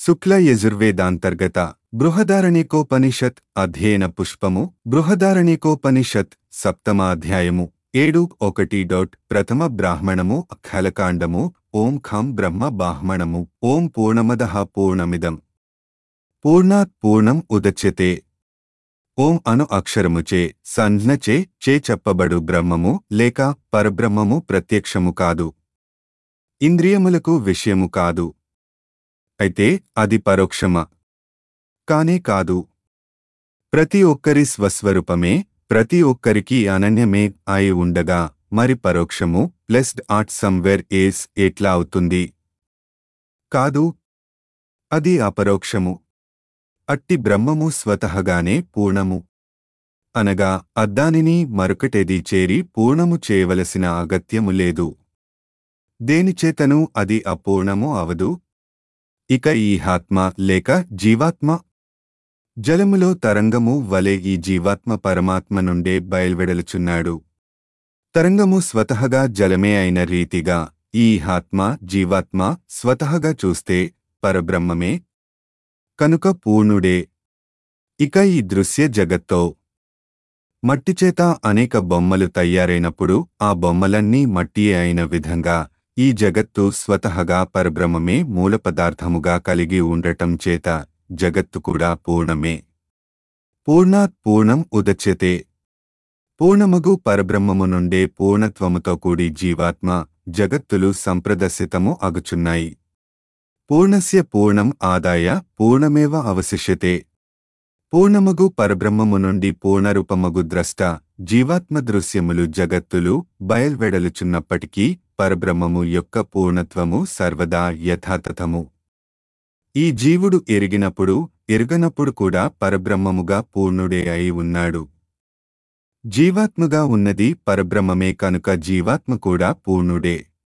శుక్ల యజుర్వేదాంతర్గత బృహదారణికోపనిషత్ అధ్యయన పుష్పము బృహదారణికోపనిషత్ సప్తమాధ్యాయము ఏడు ఒకటి డొట్ ప్రథమ బ్రాహ్మణము ఖలకాండము ఓం ఖం బ్రహ్మ బాహ్మణము ఓం పూర్ణమదః పూర్ణమిదం పూర్ణాత్ పూర్ణం ఉదచ్యతే ఓం అను అక్షరముచే సంజ్ఞచే చే చెప్పబడు బ్రహ్మము లేక పరబ్రహ్మము ప్రత్యక్షము కాదు ఇంద్రియములకు విషయము కాదు అయితే అది పరోక్షమా కానే కాదు ప్రతి ఒక్కరి స్వస్వరూపమే ప్రతి ఒక్కరికి అనన్యమే అయి ఉండగా మరి పరోక్షము ప్లస్డ్ ఆట్ సమ్వేర్ ఏస్ ఎట్లా అవుతుంది కాదు అది అపరోక్షము అట్టి బ్రహ్మము స్వతహగానే పూర్ణము అనగా అద్దానిని మరొకటేది చేరి పూర్ణము చేయవలసిన అగత్యము లేదు దేనిచేతను అది అపూర్ణము అవదు ఇక ఈ ఆత్మ లేక జీవాత్మ జలములో తరంగము వలె ఈ జీవాత్మ పరమాత్మ నుండే బయల్వెడలుచున్నాడు తరంగము స్వతహగా జలమే అయిన రీతిగా ఈ ఆత్మ జీవాత్మ స్వతహగా చూస్తే పరబ్రహ్మమే కనుక పూర్ణుడే ఇక ఈ దృశ్య జగత్తో మట్టిచేత అనేక బొమ్మలు తయారైనప్పుడు ఆ బొమ్మలన్నీ మట్టియే అయిన విధంగా ఈ జగత్తు స్వతహగా పరబ్రహ్మమే మూల పదార్థముగా కలిగి ఉండటం చేత జగత్తు కూడా పూర్ణమే పూర్ణాత్ పూర్ణం ఉదచ్యతే పూర్ణమగు పరబ్రహ్మము నుండే పూర్ణత్వముతో కూడి జీవాత్మ జగత్తులు సంప్రదర్శితము అగుచున్నాయి పూర్ణస్య పూర్ణం ఆదాయ పూర్ణమేవ అవశిష్యతే పూర్ణమగు పరబ్రహ్మము నుండి పూర్ణరూపమగు ద్రష్ట జీవాత్మ దృశ్యములు జగత్తులు బయల్వెడలుచున్నప్పటికీ పరబ్రహ్మము యొక్క పూర్ణత్వము సర్వదా యథాతథము ఈ జీవుడు ఎరిగినప్పుడు ఎరుగనప్పుడు కూడా పరబ్రహ్మముగా పూర్ణుడే అయి ఉన్నాడు జీవాత్మగా ఉన్నది పరబ్రహ్మమే కనుక జీవాత్మ కూడా పూర్ణుడే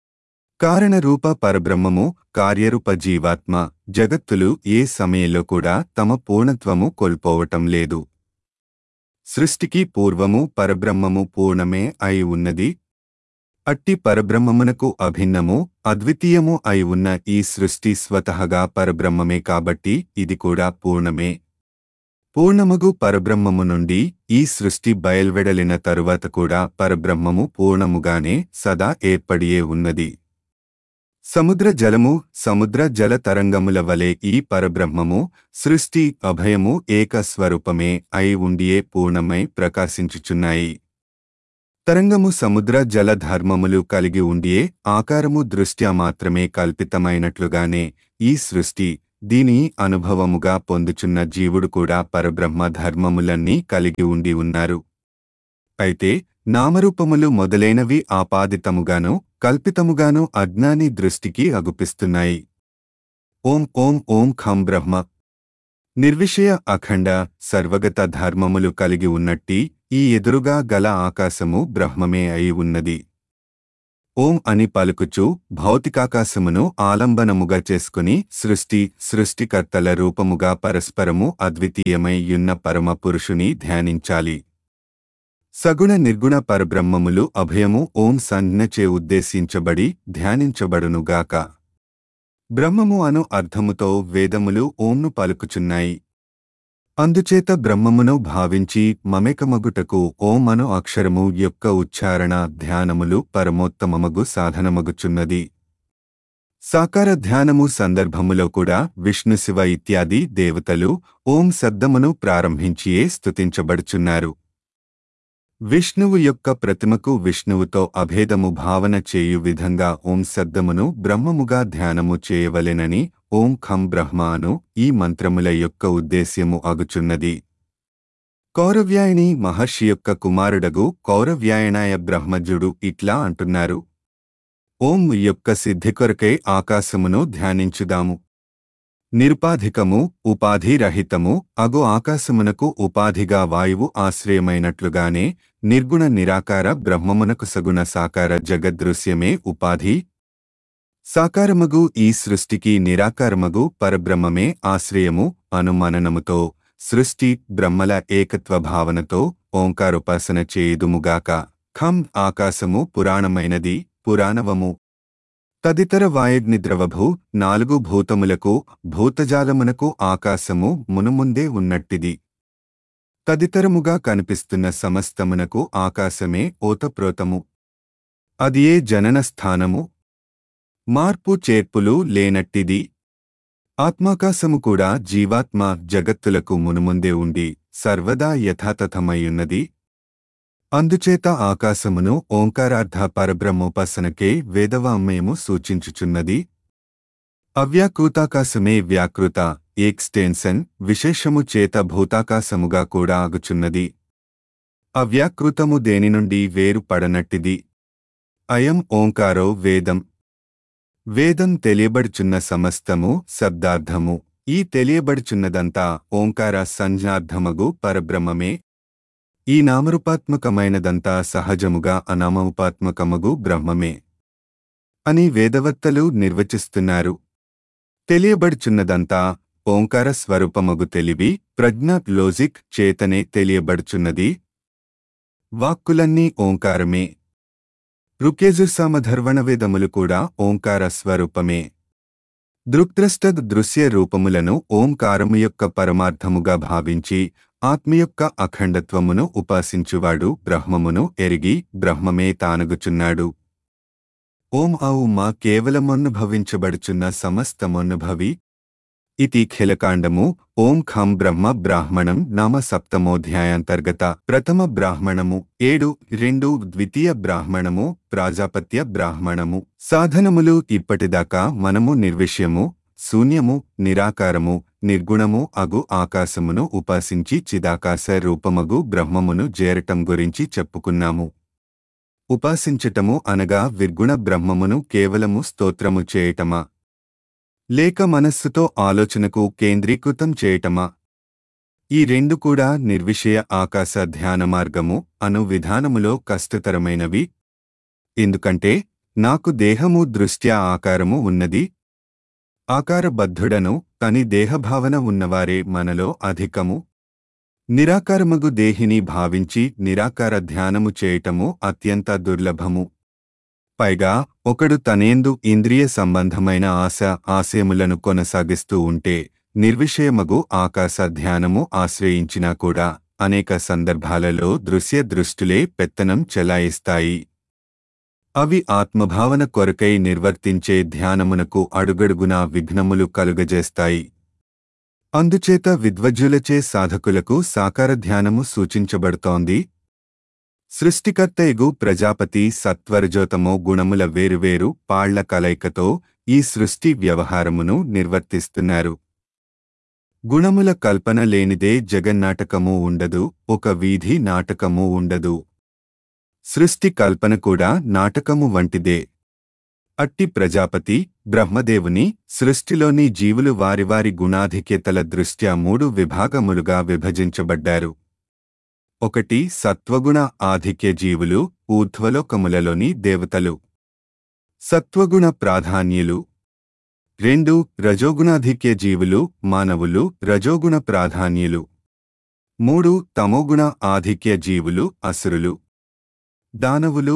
కారణరూప పరబ్రహ్మము కార్యరూప జీవాత్మ జగత్తులు ఏ సమయంలో కూడా తమ పూర్ణత్వము కోల్పోవటం లేదు సృష్టికి పూర్వము పరబ్రహ్మము పూర్ణమే అయి ఉన్నది అట్టి పరబ్రహ్మమునకు అభిన్నము అద్వితీయము అయి ఉన్న ఈ సృష్టి స్వతహగా పరబ్రహ్మమే కాబట్టి ఇది కూడా పూర్ణమే పూర్ణమగు పరబ్రహ్మము నుండి ఈ సృష్టి బయల్వెడలిన తరువాత కూడా పరబ్రహ్మము పూర్ణముగానే సదా ఏర్పడియే ఉన్నది సముద్ర జలము సముద్ర జల తరంగముల వలె ఈ పరబ్రహ్మము సృష్టి అభయము ఏక స్వరూపమే అయి ఉండియే పూర్ణమై ప్రకాశించుచున్నాయి తరంగము సముద్ర జల ధర్మములు కలిగి ఉండియే ఆకారము దృష్ట్యా మాత్రమే కల్పితమైనట్లుగానే ఈ సృష్టి దీని అనుభవముగా పొందుచున్న జీవుడు కూడా పరబ్రహ్మ ధర్మములన్నీ కలిగి ఉండి ఉన్నారు అయితే నామరూపములు మొదలైనవి ఆపాదితముగాను కల్పితముగాను అజ్ఞాని దృష్టికి అగుపిస్తున్నాయి ఓం ఓం ఓం ఖం బ్రహ్మ నిర్విషయ అఖండ సర్వగత ధర్మములు కలిగి ఉన్నట్టి ఈ ఎదురుగా గల ఆకాశము బ్రహ్మమే అయి ఉన్నది ఓం అని పలుకుచు భౌతికాకాశమును ఆలంబనముగా చేసుకుని సృష్టి సృష్టికర్తల రూపముగా పరస్పరము అద్వితీయమై యున్న పరమ పురుషుని ధ్యానించాలి సగుణ నిర్గుణ పరబ్రహ్మములు అభయము ఓం సంజ్ఞచే ఉద్దేశించబడి ధ్యానించబడునుగాక బ్రహ్మము అను అర్థముతో వేదములు ఓంను పలుకుచున్నాయి అందుచేత బ్రహ్మమును భావించి మమేకమగుటకు ఓం అను అక్షరము యొక్క ఉచ్చారణ ధ్యానములు పరమోత్తమమగు సాధనమగుచున్నది సాకార ధ్యానము సందర్భములో కూడా విష్ణుశివ ఇత్యాది దేవతలు ఓం శబ్దమును ప్రారంభించియే స్తుతించబడుచున్నారు విష్ణువు యొక్క ప్రతిమకు విష్ణువుతో అభేదము భావన చేయు విధంగా ఓం శబ్దమును బ్రహ్మముగా ధ్యానము చేయవలెనని ఓం ఖం బ్రహ్మ అను ఈ మంత్రముల యొక్క ఉద్దేశ్యము అగుచున్నది కౌరవ్యాయని మహర్షి యొక్క కుమారుడగు కౌరవ్యాయనాయ బ్రహ్మజుడు ఇట్లా అంటున్నారు ఓం యొక్క సిద్ధి కొరకై ఆకాశమును ధ్యానించుదాము నిరుపాధికము ఉపాధిరహితము అగు ఆకాశమునకు ఉపాధిగా వాయువు ఆశ్రయమైనట్లుగానే నిర్గుణ నిరాకార బ్రహ్మమునకు సగుణ సాకార జగదృశ్యమే ఉపాధి సాకారమగు ఈ సృష్టికి నిరాకారమగు పరబ్రహ్మమే ఆశ్రయము అనుమననముతో సృష్టి బ్రహ్మల ఏకత్వ భావనతో ఓంకారోపాసన చేయుదుముగాక ఖం ఆకాశము పురాణమైనది పురాణవము తదితర వాయగ్నిద్రవభూ నాలుగు భూతములకు భూతజాలమునకు ఆకాశము మునుముందే ఉన్నట్టిది తదితరముగా కనిపిస్తున్న సమస్తమునకు ఆకాశమే ఓతప్రోతము అదియే జనన స్థానము మార్పు చేర్పులు లేనట్టిది ఆత్మాకాశము కూడా జీవాత్మ జగత్తులకు మునుముందే ఉండి సర్వదా యథాతథమయ్యున్నది అందుచేత ఆకాశమును ఓంకారార్థ పరబ్రహ్మోపాసనకే వేదవామ్యము సూచించుచున్నది అవ్యాకృతాకాశమే వ్యాకృత ఎక్స్టెన్షన్ విశేషము చేత భూతాకాశముగా కూడా ఆగుచున్నది అవ్యాకృతము దేని నుండి వేరు పడనట్టిది అయం ఓంకారో వేదం వేదం తెలియబడుచున్న సమస్తము శబ్దార్థము ఈ తెలియబడుచున్నదంతా ఓంకార సంజ్ఞార్థమగు పరబ్రహ్మమే ఈ నామరూపాత్మకమైనదంతా సహజముగా అనామరూపాత్మకమగు బ్రహ్మమే అని వేదవత్తలు నిర్వచిస్తున్నారు తెలియబడుచున్నదంతా ఓంకార స్వరూపమగు తెలివి ప్రజ్ఞ లోజిక్ చేతనే తెలియబడుచున్నది వాక్కులన్నీ ఓంకారమే రుకేజుసామధర్వణవేదములు కూడా ఓంకార స్వరూపమే దృక్ద్రష్ట దృశ్య రూపములను ఓంకారము యొక్క పరమార్థముగా భావించి ఆత్మ యొక్క అఖండత్వమును ఉపాసించువాడు బ్రహ్మమును ఎరిగి బ్రహ్మమే తానగుచున్నాడు ఓం ఔ మా కేవలమనుభవించబడుచున్న సమస్తమనుభవి ఇతి ఖిలకాండము ఓం ఖం బ్రహ్మ బ్రాహ్మణం నామ సప్తమోధ్యాయాంతర్గత ప్రథమ బ్రాహ్మణము ఏడు రెండు ద్వితీయ బ్రాహ్మణము ప్రాజాపత్య బ్రాహ్మణము సాధనములు ఇప్పటిదాకా మనము నిర్విషయము శూన్యము నిరాకారము నిర్గుణము అగు ఆకాశమును ఉపాసించి చిదాకాశ రూపమగు బ్రహ్మమును చేరటం గురించి చెప్పుకున్నాము ఉపాసించటము అనగా విర్గుణ బ్రహ్మమును కేవలము స్తోత్రము చేయటమా లేక మనస్సుతో ఆలోచనకు కేంద్రీకృతం చేయటమా ఈ రెండు కూడా నిర్విషయ ఆకాశ ధ్యాన మార్గము అను విధానములో కష్టతరమైనవి ఎందుకంటే నాకు దేహము దృష్ట్యా ఆకారము ఉన్నది ఆకారబద్ధుడను తని దేహభావన ఉన్నవారే మనలో అధికము నిరాకారమగు దేహిని భావించి నిరాకార ధ్యానము చేయటము అత్యంత దుర్లభము పైగా ఒకడు తనేందు ఇంద్రియ సంబంధమైన ఆశ ఆశయములను కొనసాగిస్తూ ఉంటే నిర్విషయమగు ఆకాశ ధ్యానము ఆశ్రయించినా కూడా అనేక సందర్భాలలో దృశ్య దృష్టులే పెత్తనం చెలాయిస్తాయి అవి ఆత్మభావన కొరకై నిర్వర్తించే ధ్యానమునకు అడుగడుగునా విఘ్నములు కలుగజేస్తాయి అందుచేత విద్వజ్జులచే సాధకులకు సాకార ధ్యానము సూచించబడుతోంది సృష్టికర్తయగు ప్రజాపతి సత్వరజోతమో గుణముల వేరువేరు పాళ్ల కలయికతో ఈ సృష్టి వ్యవహారమును నిర్వర్తిస్తున్నారు గుణముల కల్పన లేనిదే జగన్నాటకము ఉండదు ఒక వీధి నాటకము ఉండదు సృష్టి కల్పన కూడా నాటకము వంటిదే అట్టి ప్రజాపతి బ్రహ్మదేవుని సృష్టిలోని జీవులు వారి వారి గుణాధిక్యతల దృష్ట్యా మూడు విభాగములుగా విభజించబడ్డారు ఒకటి సత్వగుణ ఆధిక్య జీవులు ఊర్ధ్వలోకములలోని దేవతలు సత్వగుణ ప్రాధాన్యులు రెండు రజోగుణాధిక్య జీవులు మానవులు రజోగుణ ప్రాధాన్యులు మూడు తమోగుణ ఆధిక్య జీవులు అసురులు దానవులు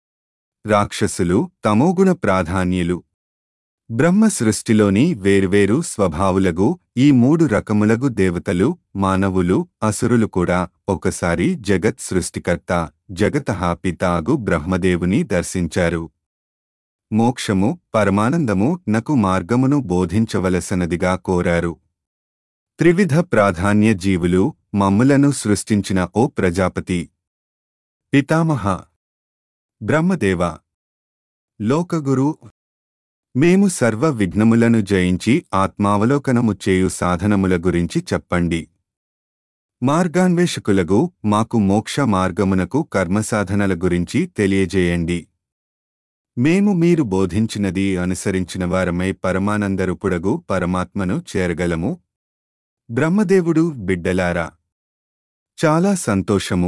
రాక్షసులు తమోగుణ ప్రాధాన్యులు బ్రహ్మ సృష్టిలోని వేర్వేరు స్వభావులగు ఈ మూడు రకములగు దేవతలు మానవులు అసురులు కూడా ఒకసారి జగత్ సృష్టికర్త జగతః పితాగు బ్రహ్మదేవుని దర్శించారు మోక్షము పరమానందము నకు మార్గమును బోధించవలసనదిగా కోరారు త్రివిధ ప్రాధాన్య జీవులు మమ్ములను సృష్టించిన ఓ ప్రజాపతి పితామహ బ్రహ్మదేవ లోకగురు మేము సర్వ విఘ్నములను జయించి ఆత్మావలోకనము చేయు సాధనముల గురించి చెప్పండి మార్గాన్వేషకులగు మాకు మోక్ష మార్గమునకు కర్మసాధనల గురించి తెలియజేయండి మేము మీరు బోధించినది అనుసరించిన వారమై పరమానందరుపుడగు పరమాత్మను చేరగలము బ్రహ్మదేవుడు బిడ్డలారా చాలా సంతోషము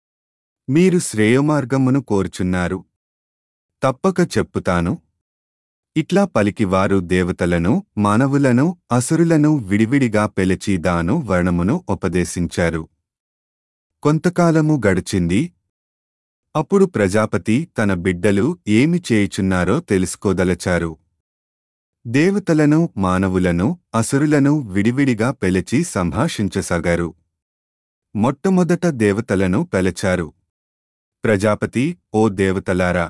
మీరు శ్రేయోమార్గమును కోరుచున్నారు తప్పక చెప్పుతాను ఇట్లా పలికివారు దేవతలను మానవులను అసురులను విడివిడిగా పెలచి దాను వర్ణమును ఉపదేశించారు కొంతకాలము గడిచింది అప్పుడు ప్రజాపతి తన బిడ్డలు ఏమి చేయుచున్నారో తెలుసుకోదలచారు దేవతలను మానవులను అసురులను విడివిడిగా పెలచి సంభాషించసాగారు మొట్టమొదట దేవతలను పెలచారు ప్రజాపతి ఓ దేవతలారా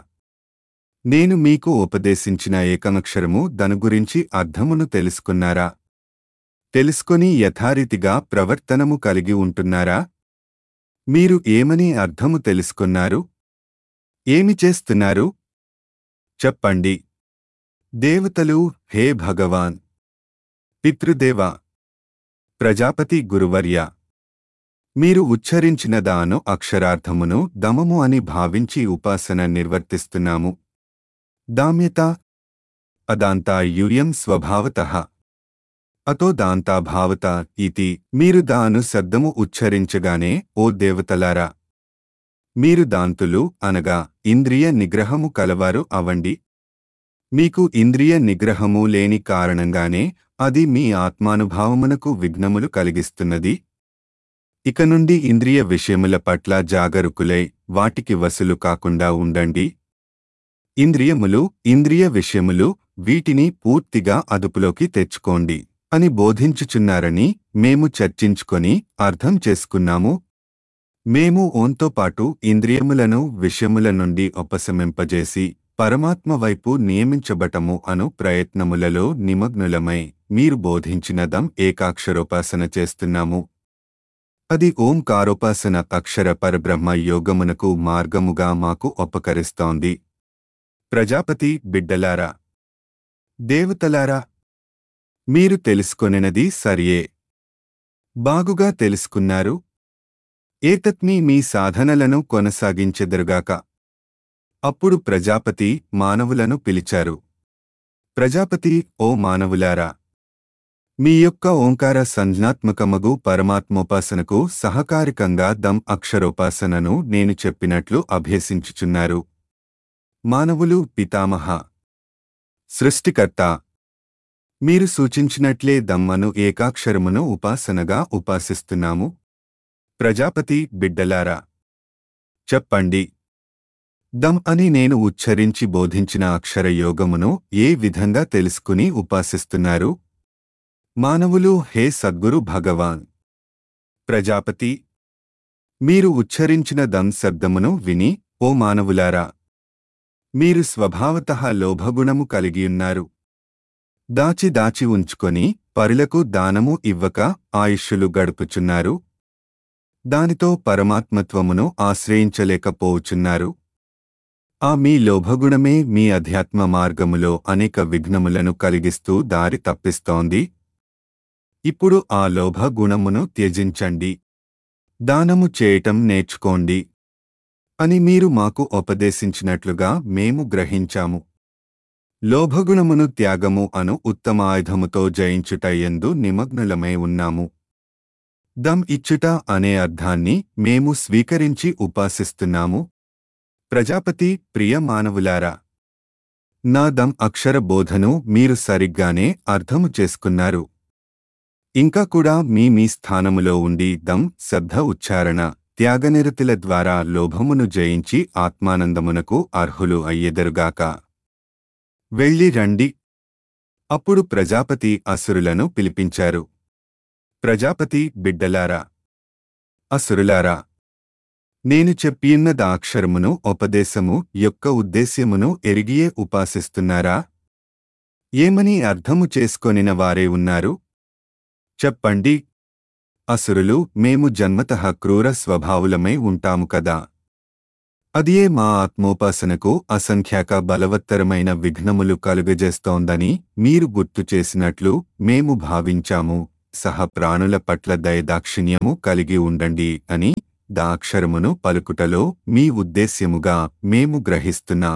నేను మీకు ఉపదేశించిన ఏకమక్షరము దాని గురించి అర్థమును తెలుసుకున్నారా తెలుసుకొని యథారీతిగా ప్రవర్తనము కలిగి ఉంటున్నారా మీరు ఏమని అర్థము తెలుసుకున్నారు ఏమి చేస్తున్నారు చెప్పండి దేవతలు హే భగవాన్ పితృదేవ ప్రజాపతి గురువర్య మీరు ఉచ్చరించిన దాను అక్షరార్థమును దమము అని భావించి ఉపాసన నిర్వర్తిస్తున్నాము దామ్యత అదాంతా యూయం స్వభావత అతో దాంతా భావత ఇతి మీరు దాను శబ్దము ఉచ్చరించగానే ఓ దేవతలారా మీరు దాంతులు అనగా ఇంద్రియ నిగ్రహము కలవారు అవండి మీకు ఇంద్రియ నిగ్రహము లేని కారణంగానే అది మీ ఆత్మానుభావమునకు విఘ్నములు కలిగిస్తున్నది ఇక నుండి ఇంద్రియ విషయముల పట్ల జాగరుకులై వాటికి వసులు కాకుండా ఉండండి ఇంద్రియములు ఇంద్రియ విషయములు వీటిని పూర్తిగా అదుపులోకి తెచ్చుకోండి అని బోధించుచున్నారని మేము చర్చించుకొని అర్థం చేసుకున్నాము మేము ఓంతో పాటు ఇంద్రియములను విషయముల నుండి ఉపశమింపజేసి పరమాత్మ వైపు నియమించబటము అను ప్రయత్నములలో నిమగ్నులమై మీరు బోధించినదం ఏకాక్షరోపాసన చేస్తున్నాము అది ఓంకారోపాసన అక్షర పరబ్రహ్మ యోగమునకు మార్గముగా మాకు ఉపకరిస్తోంది ప్రజాపతి బిడ్డలారా దేవతలారా మీరు తెలుసుకొనినది సరియే బాగుగా తెలుసుకున్నారు ఏతత్మీ మీ సాధనలను కొనసాగించెదరుగాక అప్పుడు ప్రజాపతి మానవులను పిలిచారు ప్రజాపతి ఓ మానవులారా మీ యొక్క ఓంకార సంజ్ఞాత్మకమగు పరమాత్మోపాసనకు సహకారికంగా దమ్ అక్షరోపాసనను నేను చెప్పినట్లు అభ్యసించుచున్నారు మానవులు పితామహ సృష్టికర్త మీరు సూచించినట్లే దమ్మను ఏకాక్షరమును ఉపాసనగా ఉపాసిస్తున్నాము ప్రజాపతి బిడ్డలారా చెప్పండి దమ్ అని నేను ఉచ్చరించి బోధించిన అక్షర యోగమును ఏ విధంగా తెలుసుకుని ఉపాసిస్తున్నారు మానవులు హే సద్గురు భగవాన్ ప్రజాపతి మీరు ఉచ్చరించిన దమ్ శబ్దమును విని ఓ మానవులారా మీరు స్వభావతః లోభగుణము కలిగియున్నారు దాచి దాచి ఉంచుకొని పరులకు దానము ఇవ్వక ఆయుష్యులు గడుపుచున్నారు దానితో పరమాత్మత్వమును ఆశ్రయించలేకపోవుచున్నారు ఆ మీ లోభగుణమే మీ అధ్యాత్మ మార్గములో అనేక విఘ్నములను కలిగిస్తూ దారి తప్పిస్తోంది ఇప్పుడు ఆ లోభ గుణమును త్యజించండి దానము చేయటం నేర్చుకోండి అని మీరు మాకు ఉపదేశించినట్లుగా మేము గ్రహించాము లోభగుణమును త్యాగము అను ఉత్తమాయుధముతో జయించుట ఎందు నిమగ్నులమై ఉన్నాము దమ్ ఇచ్చుట అనే అర్థాన్ని మేము స్వీకరించి ఉపాసిస్తున్నాము ప్రజాపతి ప్రియ మానవులారా నా దమ్ అక్షర బోధను మీరు సరిగ్గానే అర్థము చేసుకున్నారు ఇంకా కూడా మీ మీ స్థానములో ఉండి దమ్ శబ్ద ఉచ్చారణ త్యాగనిరతుల ద్వారా లోభమును జయించి ఆత్మానందమునకు అర్హులు అయ్యెదరుగాక వెళ్ళి రండి అప్పుడు ప్రజాపతి అసురులను పిలిపించారు ప్రజాపతి బిడ్డలారా అసురులారా నేను చెప్పియున్న దాక్షరమును ఉపదేశము యొక్క ఉద్దేశ్యమును ఎరిగియే ఉపాసిస్తున్నారా ఏమని అర్థము చేసుకొనిన వారే ఉన్నారు చెప్పండి అసురులు మేము జన్మతః క్రూర స్వభావులమై ఉంటాము కదా అదియే మా ఆత్మోపాసనకు అసంఖ్యాక బలవత్తరమైన విఘ్నములు కలుగజేస్తోందని మీరు గుర్తు చేసినట్లు మేము భావించాము సహ ప్రాణుల పట్ల దయదాక్షిణ్యము కలిగి ఉండండి అని దాక్షరమును పలుకుటలో మీ ఉద్దేశ్యముగా మేము గ్రహిస్తున్నా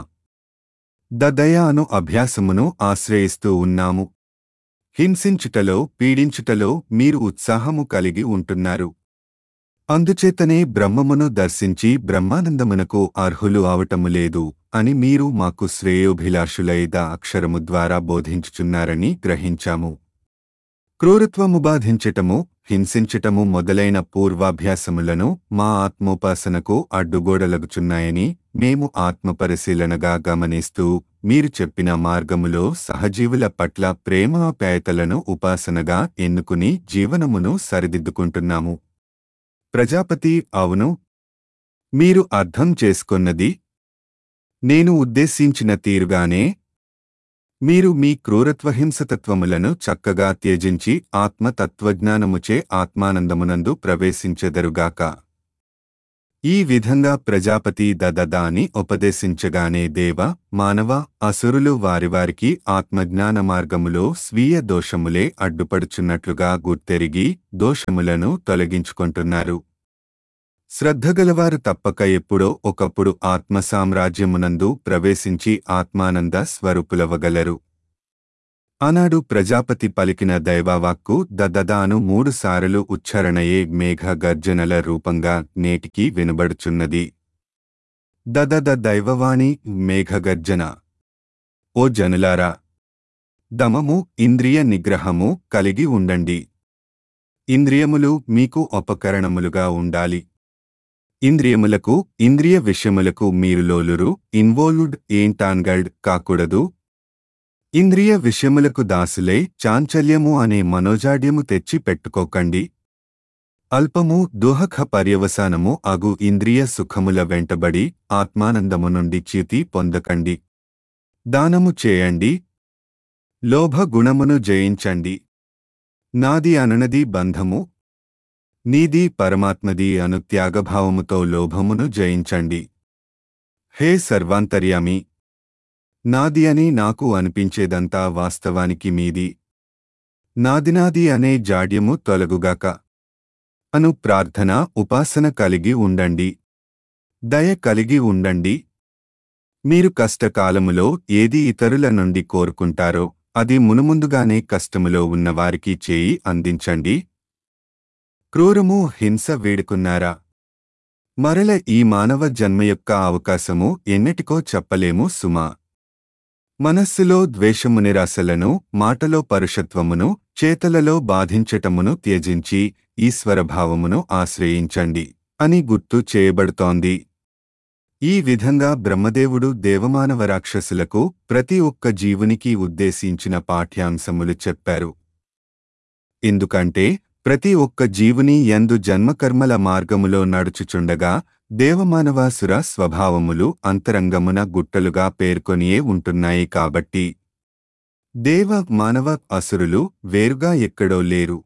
దదయ అను అభ్యాసమును ఆశ్రయిస్తూ ఉన్నాము హింసించుటలో పీడించుటలో మీరు ఉత్సాహము కలిగి ఉంటున్నారు అందుచేతనే బ్రహ్మమును దర్శించి బ్రహ్మానందమునకు అర్హులు అవటము లేదు అని మీరు మాకు శ్రేయోభిలాషులైద అక్షరము ద్వారా బోధించుచున్నారని గ్రహించాము క్రూరత్వము బాధించటము హింసించటము మొదలైన పూర్వాభ్యాసములను మా ఆత్మోపాసనకు అడ్డుగోడలగుచున్నాయని మేము ఆత్మపరిశీలనగా గమనిస్తూ మీరు చెప్పిన మార్గములో సహజీవుల పట్ల ప్రేమాప్యాయతలను ఉపాసనగా ఎన్నుకుని జీవనమును సరిదిద్దుకుంటున్నాము ప్రజాపతి అవును మీరు అర్థం చేసుకొన్నది నేను ఉద్దేశించిన తీరుగానే మీరు మీ క్రూరత్వహింసతత్వములను చక్కగా త్యజించి ఆత్మతత్వజ్ఞానముచే ఆత్మానందమునందు ప్రవేశించెదరుగాక ఈ విధంగా ప్రజాపతి దదదాని ఉపదేశించగానే దేవ మానవ అసురులు వారివారికి ఆత్మజ్ఞాన మార్గములో స్వీయ దోషములే అడ్డుపడుచున్నట్లుగా గుర్తెరిగి దోషములను తొలగించుకుంటున్నారు శ్రద్ధగలవారు తప్పక ఎప్పుడో ఒకప్పుడు ఆత్మ సామ్రాజ్యమునందు ప్రవేశించి ఆత్మానంద స్వరూపులవగలరు ఆనాడు ప్రజాపతి పలికిన దైవవాక్కు దదదాను మూడు సారలు ఉచ్చారణయే మేఘ గర్జనల రూపంగా నేటికి వినబడుచున్నది దదద దైవవాణి మేఘగర్జన ఓ జనులారా దమము ఇంద్రియ నిగ్రహము కలిగి ఉండండి ఇంద్రియములు మీకు ఉపకరణములుగా ఉండాలి ఇంద్రియములకు ఇంద్రియ విషయములకు మీరు లోలురు ఇన్వాల్వ్డ్ ఏంటాన్గల్డ్ కాకూడదు ఇంద్రియ విషయములకు దాసులై చాంచల్యము అనే మనోజాడ్యము తెచ్చి పెట్టుకోకండి అల్పము దుహఖ పర్యవసానము అగు ఇంద్రియ సుఖముల వెంటబడి ఆత్మానందము నుండి చ్యుతి పొందకండి దానము చేయండి లోభ గుణమును జయించండి నాది అననది బంధము నీది పరమాత్మది అను త్యాగభావముతో లోభమును జయించండి హే సర్వాంతర్యామి నాది అని నాకు అనిపించేదంతా వాస్తవానికి మీది నాదినాది అనే జాడ్యము తొలగుగాక అను ప్రార్థన ఉపాసన కలిగి ఉండండి దయ కలిగి ఉండండి మీరు కష్టకాలములో ఏది ఇతరుల నుండి కోరుకుంటారో అది మునుముందుగానే కష్టములో ఉన్నవారికి చేయి అందించండి క్రూరము హింస వేడుకున్నారా మరల ఈ మానవ జన్మ యొక్క అవకాశము ఎన్నటికో చెప్పలేము సుమా మనస్సులో ద్వేషము నిరాశలను మాటలో పరుషత్వమును చేతలలో బాధించటమును త్యజించి ఈశ్వరభావమును ఆశ్రయించండి అని గుర్తు చేయబడుతోంది ఈ విధంగా బ్రహ్మదేవుడు దేవమానవ రాక్షసులకు ప్రతి ఒక్క జీవునికి ఉద్దేశించిన పాఠ్యాంశములు చెప్పారు ఎందుకంటే ప్రతి ఒక్క జీవుని యందు జన్మకర్మల మార్గములో నడుచుచుండగా దేవమానవాసుర స్వభావములు అంతరంగమున గుట్టలుగా పేర్కొనియే ఉంటున్నాయి కాబట్టి దేవ మానవ అసురులు వేరుగా ఎక్కడో లేరు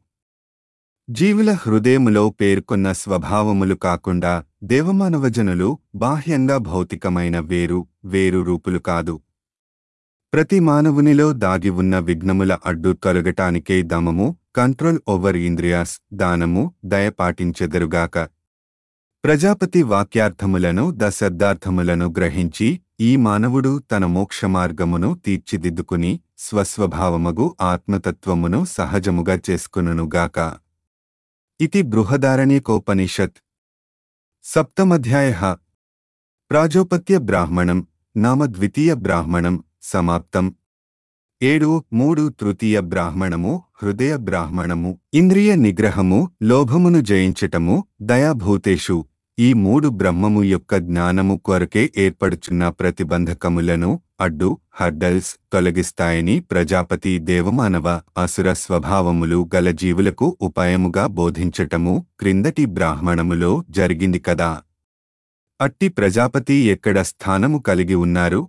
జీవుల హృదయములో పేర్కొన్న స్వభావములు కాకుండా దేవమానవజనులు బాహ్యంగా భౌతికమైన వేరు వేరు రూపులు కాదు ప్రతి మానవునిలో దాగి ఉన్న విఘ్నముల అడ్డు తొలగటానికే దమము కంట్రోల్ ఓవర్ ఇంద్రియాస్ దానము దయ పాటించెదరుగాక ప్రజాపతి వాక్యార్థములను దశబ్దార్థములను గ్రహించి ఈ మానవుడు తన మోక్ష మార్గమును తీర్చిదిద్దుకుని స్వస్వభావమగు ఆత్మతత్వమును సహజముగా చేసుకునుగాక ఇతి బృహదారణ్యకోపనిషత్ సప్తమధ్యాయ ప్రాజోపత్య బ్రాహ్మణం నామ ద్వితీయ బ్రాహ్మణం సమాప్తం ఏడు మూడు తృతీయ బ్రాహ్మణము హృదయ బ్రాహ్మణము ఇంద్రియ నిగ్రహము లోభమును జయించటము దయాభూతేషు ఈ మూడు బ్రహ్మము యొక్క జ్ఞానము కొరకే ఏర్పడుచున్న ప్రతిబంధకములను అడ్డు హర్డల్స్ తొలగిస్తాయని ప్రజాపతి దేవమానవ అసుర స్వభావములు గల జీవులకు ఉపాయముగా బోధించటము క్రిందటి బ్రాహ్మణములో జరిగింది కదా అట్టి ప్రజాపతి ఎక్కడ స్థానము కలిగి ఉన్నారు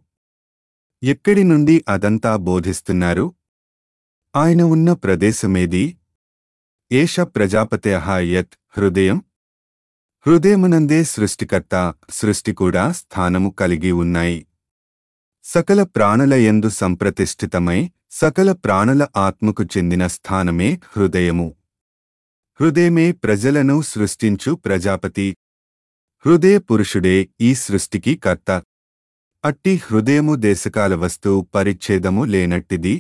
ఎక్కడి నుండి అదంతా బోధిస్తున్నారు ఆయన ఉన్న ప్రదేశమేది ఏష ప్రజాపత్యః యత్ హృదయం హృదయమునందే సృష్టికర్త సృష్టి కూడా స్థానము కలిగి ఉన్నాయి సకల ప్రాణుల యందు సంప్రతిష్ఠితమై సకల ప్రాణుల ఆత్మకు చెందిన స్థానమే హృదయము హృదయమే ప్రజలను సృష్టించు ప్రజాపతి హృదయ పురుషుడే ఈ సృష్టికి కర్త అట్టి హృదయము దేశకాల వస్తు పరిచ్ఛేదము లేనట్టిది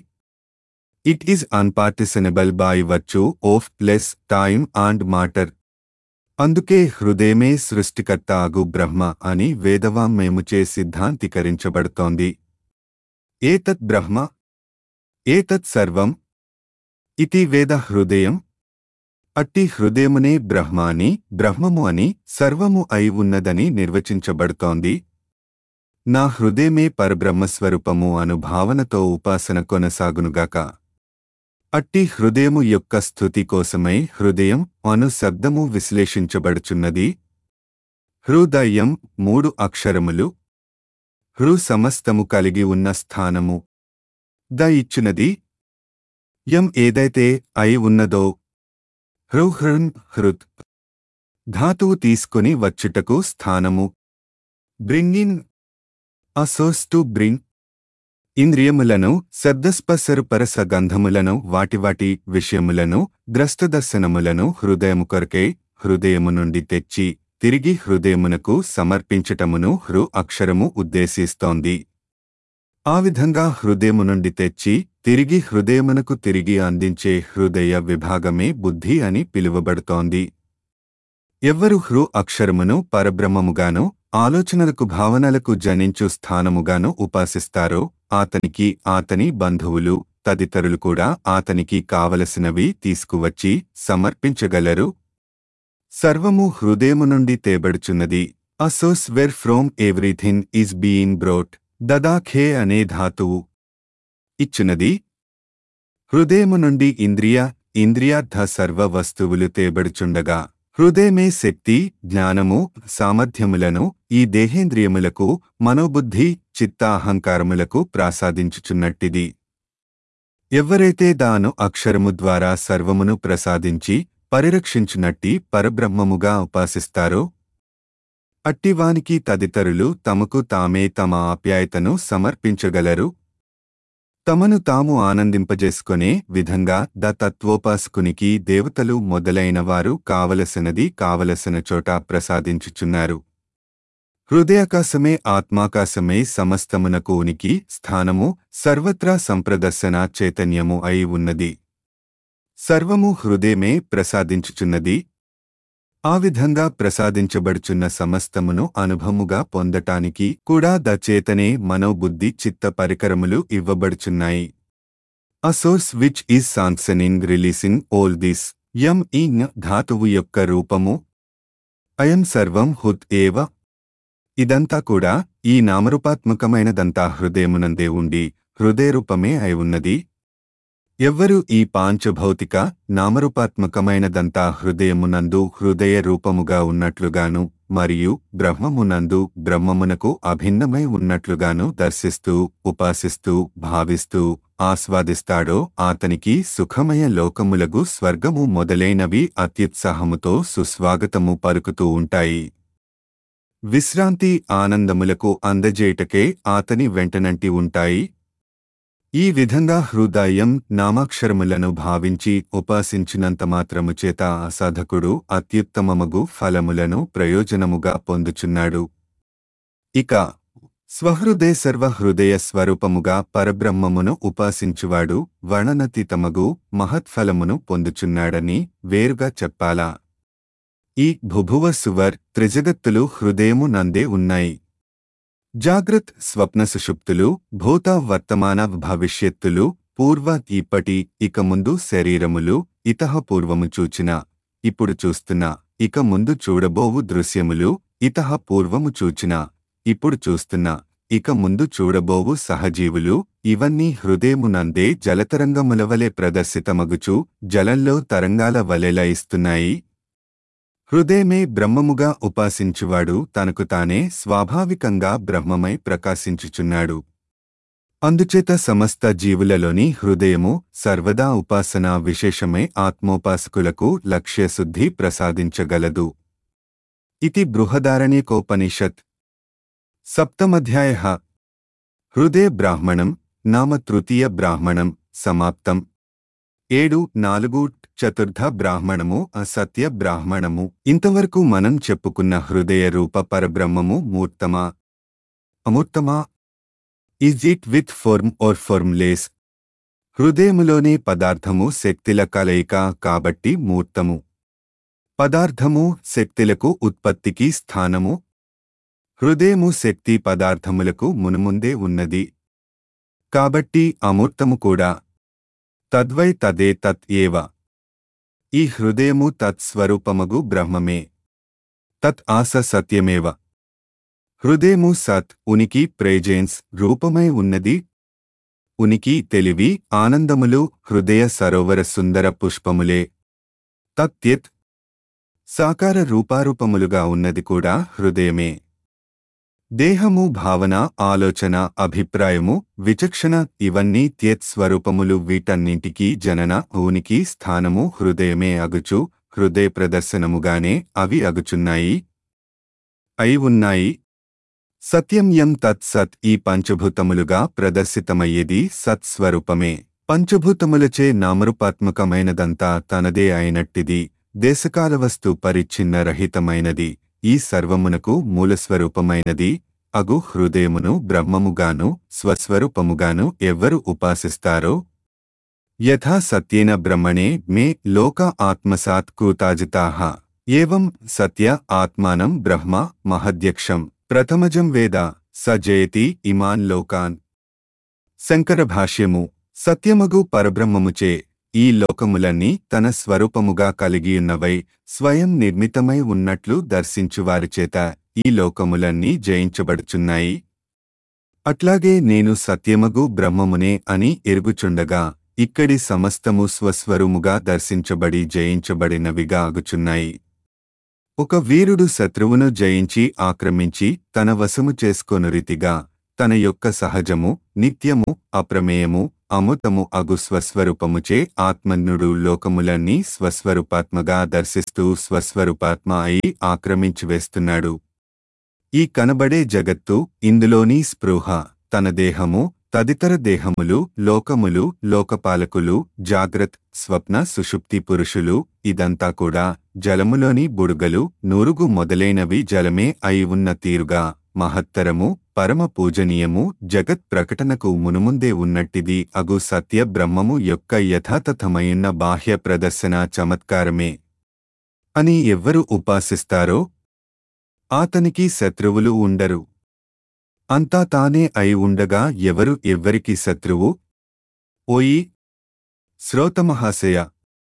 it is unpartitionable by virtue of place time and matter అందుకే హృదయమే సృష్టికర్త అగు బ్రహ్మ అని వేదవాంమేముచే సిద్ధాంతీకరించబడుతోంది ఏతత్ బ్రహ్మ ఏతత్ సర్వం ఇతి వేద హృదయం అట్టి హృదయమునే బ్రహ్మ అని బ్రహ్మము అని సర్వము అయి ఉన్నదని నిర్వచించబడుతోంది నా హృదయమే పరబ్రహ్మస్వరూపము అను భావనతో ఉపాసన కొనసాగునుగాక అట్టి హృదయము యొక్క స్థుతి కోసమై హృదయం అను శబ్దము విశ్లేషించబడుచున్నది హృదయం మూడు అక్షరములు హృ సమస్తము కలిగి ఉన్న స్థానము ద ఇచ్చునది యం ఏదైతే అయి ఉన్నదో హృహృన్ హృత్ ధాతువు తీసుకుని వచ్చుటకు స్థానము బ్రింగిన్ అసోస్ టు బ్రింగ్ ఇంద్రియములను శబ్దస్పర్శరు పరస గంధములను వాటి వాటి విషయములను ద్రష్టదర్శనములను హృదయము కొరకై హృదయము నుండి తెచ్చి తిరిగి హృదయమునకు సమర్పించటమును హృ అక్షరము ఉద్దేశిస్తోంది ఆ విధంగా హృదయము నుండి తెచ్చి తిరిగి హృదయమునకు తిరిగి అందించే హృదయ విభాగమే బుద్ధి అని పిలువబడుతోంది ఎవ్వరు హృ అక్షరమును పరబ్రహ్మముగాను ఆలోచనలకు భావనలకు జనించు స్థానముగాను ఉపాసిస్తారో ఆతనికి ఆతని బంధువులు తదితరులు కూడా ఆతనికి కావలసినవి తీసుకువచ్చి సమర్పించగలరు సర్వము హృదయము నుండి తేబడుచున్నది అసోస్ where from everything is being brought దదాఖే అనే ధాతువు ఇచ్చునది హృదయము నుండి ఇంద్రియ ఇంద్రియార్థ సర్వ వస్తువులు తేబడుచుండగా హృదయమే శక్తి జ్ఞానము సామర్థ్యములను ఈ దేహేంద్రియములకు మనోబుద్ధి చిత్త అహంకారములకు ప్రసాదించుచున్నట్టిది ఎవరైతే దాను అక్షరము ద్వారా సర్వమును ప్రసాదించి పరిరక్షించునట్టి పరబ్రహ్మముగా ఉపాసిస్తారో అట్టివానికి తదితరులు తమకు తామే తమ ఆప్యాయతను సమర్పించగలరు తమను తాము ఆనందింపజేసుకునే విధంగా ద తత్వోపాసకునికి దేవతలు మొదలైన వారు కావలసినది కావలసిన చోట ప్రసాదించుచున్నారు హృదయాకాశమే ఆత్మాకాశమే సమస్తమునకు ఉనికి స్థానము సర్వత్రా సంప్రదర్శన చైతన్యము అయి ఉన్నది సర్వము హృదయమే ప్రసాదించుచున్నది ఆ విధంగా ప్రసాదించబడుచున్న సమస్తమును అనుభవముగా పొందటానికి కూడా దచేతనే మనోబుద్ధి చిత్త పరికరములు ఇవ్వబడుచున్నాయి a source which is sanctioning releasing all this యం ఈ ధాతువు యొక్క రూపము అయం సర్వం హుత్ ఏవ ఇదంతా కూడా ఈ నామరూపాత్మకమైనదంతా హృదయమునందే ఉండి హృదయరూపమే అయి ఉన్నది ఎవ్వరు ఈ పాంచభౌతిక నామరూపాత్మకమైనదంతా హృదయమునందు హృదయ రూపముగా ఉన్నట్లుగాను మరియు బ్రహ్మమునందు బ్రహ్మమునకు అభిన్నమై ఉన్నట్లుగాను దర్శిస్తూ ఉపాసిస్తూ భావిస్తూ ఆస్వాదిస్తాడో ఆతనికి సుఖమయ లోకములగు స్వర్గము మొదలైనవి అత్యుత్సాహముతో సుస్వాగతము పలుకుతూ ఉంటాయి విశ్రాంతి ఆనందములకు అందజేయటకే ఆతని వెంటనంటి ఉంటాయి ఈ విధంగా హృదయం నామాక్షరములను భావించి ఉపాసించినంత మాత్రము చేత ఆ సాధకుడు అత్యుత్తమమగు ఫలములను ప్రయోజనముగా పొందుచున్నాడు ఇక స్వహృదయ సర్వహృదయ స్వరూపముగా పరబ్రహ్మమును ఉపాసించువాడు వర్ణనతీతమగు మహత్ఫలమును పొందుచున్నాడని వేరుగా చెప్పాలా ఈ భుభువ సువర్ త్రిజగత్తులు హృదయము నందే ఉన్నాయి జాగ్రత్ స్వప్న సుషుప్తులు భూత వర్తమాన భవిష్యత్తులు పూర్వ ఇప్పటి ఇక ముందు శరీరములు ఇతహ పూర్వము చూచిన ఇప్పుడు చూస్తున్న ఇక ముందు చూడబోవు దృశ్యములు ఇతహ పూర్వము చూచిన ఇప్పుడు చూస్తున్న ఇక ముందు చూడబోవు సహజీవులు ఇవన్నీ హృదయమునందే జలతరంగములవలె ప్రదర్శితమగుచు జలంలో తరంగాల వలెలా ఇస్తున్నాయి హృదయమే బ్రహ్మముగా ఉపాసించువాడు తనకు తానే స్వాభావికంగా బ్రహ్మమై ప్రకాశించుచున్నాడు అందుచేత సమస్త జీవులలోని హృదయము సర్వదా ఉపాసనా విశేషమై ఆత్మోపాసకులకు లక్ష్యశుద్ధి ప్రసాదించగలదు ఇది బృహదారణ్యకోపనిషత్ సప్తమధ్యాయ హృదయ బ్రాహ్మణం నామ తృతీయ బ్రాహ్మణం సమాప్తం ఏడు నాలుగు చతుర్థ బ్రాహ్మణము అసత్య బ్రాహ్మణము ఇంతవరకు మనం చెప్పుకున్న హృదయ రూప పరబ్రహ్మము మూర్తమా అమూర్తమా is it with form or formless హృదయములోనే పదార్థము శక్తిల కలయిక కాబట్టి మూర్తము పదార్థము శక్తులకు ఉత్పత్తికి స్థానము హృదయము శక్తి పదార్థములకు మునుముందే ఉన్నది కాబట్టి అమూర్తము కూడా తద్వై తదే తత్ ఏవ ఈ హృదయము తత్స్వరూపమగు బ్రహ్మమే తత్ ఆస సత్యమేవ హృదయము సత్ ఉనికి ప్రేజెన్స్ రూపమై ఉన్నది ఉనికి తెలివి ఆనందములు హృదయ సరోవర సుందర పుష్పములే తత్యత్ సాకార రూపారూపములుగా ఉన్నది కూడా హృదయమే దేహము భావన ఆలోచన అభిప్రాయము విచక్షణ ఇవన్నీ త్యత్ స్వరూపములు వీటన్నింటికీ జనన ఉనికి స్థానము హృదయమే అగుచు హృదయ ప్రదర్శనముగానే అవి అగుచున్నాయి అయి ఉన్నాయి సత్యం యం తత్ సత్ ఈ పంచభూతములుగా ప్రదర్శితమయ్యేది సత్స్వరూపమే పంచభూతములచే నామరూపాత్మకమైనదంతా తనదే అయినట్టిది దేశకాల వస్తు పరిచ్ఛిన్న రహితమైనది ఈ సర్వమునకు మూలస్వరూపమైనది అగు హృదయమును బ్రహ్మముగాను స్వస్వరూపముగాను ఎవ్వరు ఉపాసిస్తారో యథా సత్యేన బ్రహ్మణే మే లోక ఆత్మసాత్ కృతాజితాః ఏవం సత్య ఆత్మానం బ్రహ్మ మహద్యక్షం ప్రథమజం వేద స జయతి ఇమాన్ లోకాన్ శంకర భాష్యము సత్యమగు పరబ్రహ్మముచే ఈ లోకములన్నీ తన స్వరూపముగా కలిగియున్నవై స్వయం నిర్మితమై ఉన్నట్లు దర్శించువారిచేత ఈ లోకములన్నీ జయించబడుచున్నాయి అట్లాగే నేను సత్యమగు బ్రహ్మమునే అని ఎరుగుచుండగా ఇక్కడి సమస్తము స్వస్వరూముగా దర్శించబడి జయించబడినవిగా అగుచున్నాయి ఒక వీరుడు శత్రువును జయించి ఆక్రమించి తన వశము చేసుకొను రీతిగా తన యొక్క సహజము నిత్యము అప్రమేయము అమృతము అగు స్వస్వరూపముచే ఆత్మన్యుడు లోకములన్నీ స్వస్వరూపాత్మగా దర్శిస్తూ స్వస్వరూపాత్మ అయి ఆక్రమించి వేస్తున్నాడు ఈ కనబడే జగత్తు ఇందులోని స్పృహ తన దేహము తదితర దేహములు లోకములు లోకపాలకులు జాగ్రత్ స్వప్న సుషుప్తి పురుషులు ఇదంతా కూడా జలములోని బుడుగలు నూరుగు మొదలైనవి జలమే అయి ఉన్న తీరుగా మహత్తరము పరమ పూజనీయము జగత్ ప్రకటనకు మునుముందే ఉన్నట్టిది అగు సత్య బ్రహ్మము యొక్క యథాతథమైన బాహ్య ప్రదర్శన చమత్కారమే అని ఎవ్వరు ఉపాసిస్తారో ఆతనికి శత్రువులు ఉండరు అంతా తానే అయి ఉండగా ఎవరు ఎవ్వరికి శత్రువు ఓయి శ్రోతమహాశయ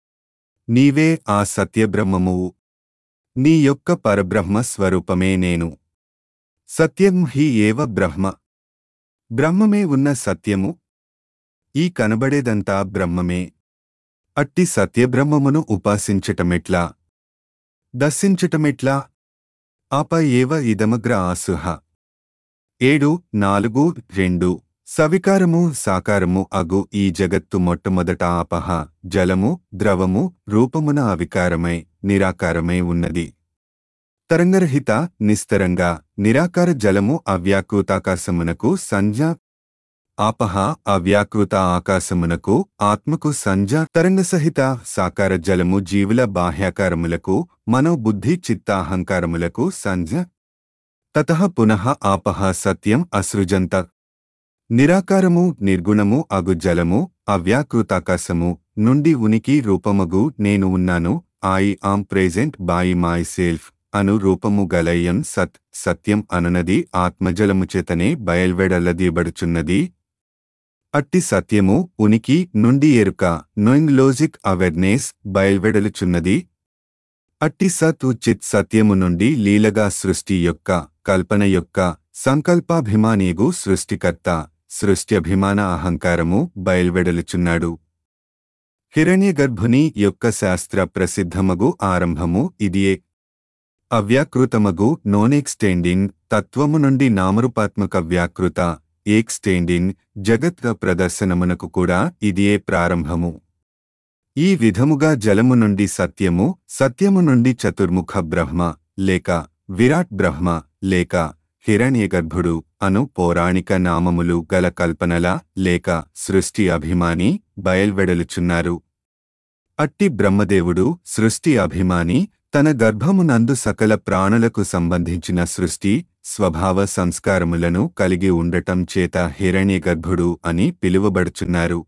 నీవే ఆ సత్యబ్రహ్మమువు నీ యొక్క పరబ్రహ్మ స్వరూపమే నేను సత్యం హి ఏవ బ్రహ్మ బ్రహ్మమే ఉన్న సత్యము ఈ కనబడేదంతా బ్రహ్మమే అట్టి సత్యబ్రహ్మమును ఉపాసించటమెట్లా దర్శించటమెట్లా ఆప ఏవ ఇదమగ్ర ఆసుహ ఏడు నాలుగు రెండు సవికారము సాకారము అగు ఈ జగత్తు మొట్టమొదట ఆపహ జలము ద్రవము రూపమున అవికారమై నిరాకారమై ఉన్నది తరంగరహిత నిస్తరంగా నిరాకార జలము అవ్యాకృతాకాశమునకు సంజ్ఞ ఆపహ అవ్యాకృత ఆకాశమునకు ఆత్మకు సంజ తరంగసహిత సాకార జలము జీవుల బాహ్యాకారములకు మనోబుద్ధి చిత్తాహంకారములకు సంజ తత పునః ఆపహ సత్యం అసృజంత నిరాకారము నిర్గుణము అగు జలము అవ్యాకృతాకాశము నుండి ఉనికి రూపమగు నేను ఉన్నాను I am present by myself అను రూపము గలయ్యం సత్ సత్యం అనునది ఆత్మజలము చేతనే బయల్వెడలదీయబడుచున్నది అట్టి సత్యము ఉనికి నుండి ఎరుక నోయిన్ లోజిక్ అవేర్నెస్ బయల్వెడలుచున్నది అట్టి సత్ చిత్ సత్యము నుండి లీలగా సృష్టి యొక్క కల్పన యొక్క సంకల్పాభిమానిగు సృష్టికర్త సృష్ట్యభిమాన అహంకారము బయల్వెడలుచున్నాడు హిరణ్యగర్భుని యొక్క శాస్త్ర ప్రసిద్ధమగు ఆరంభము ఇదియే అవ్యాకృతమగు నోనెక్స్టెండింగ్ తత్వము నుండి నామరూపాత్మక వ్యాకృత ఏక్స్టెండింగ్ జగత్ ప్రదర్శనమునకు కూడా ఇదియే ప్రారంభము ఈ విధముగా జలము నుండి సత్యము సత్యము నుండి చతుర్ముఖ బ్రహ్మ లేక విరాట్ బ్రహ్మ లేక హిరణ్యగర్భుడు అను పౌరాణిక నామములు గల కల్పనల లేక సృష్టి అభిమాని బయల్వెడలుచున్నారు అట్టి బ్రహ్మదేవుడు సృష్టి అభిమాని తన గర్భమునందు సకల ప్రాణులకు సంబంధించిన సృష్టి స్వభావ సంస్కారములను కలిగి ఉండటం చేత హిరణ్యగర్భుడు అని పిలువబడుచున్నారు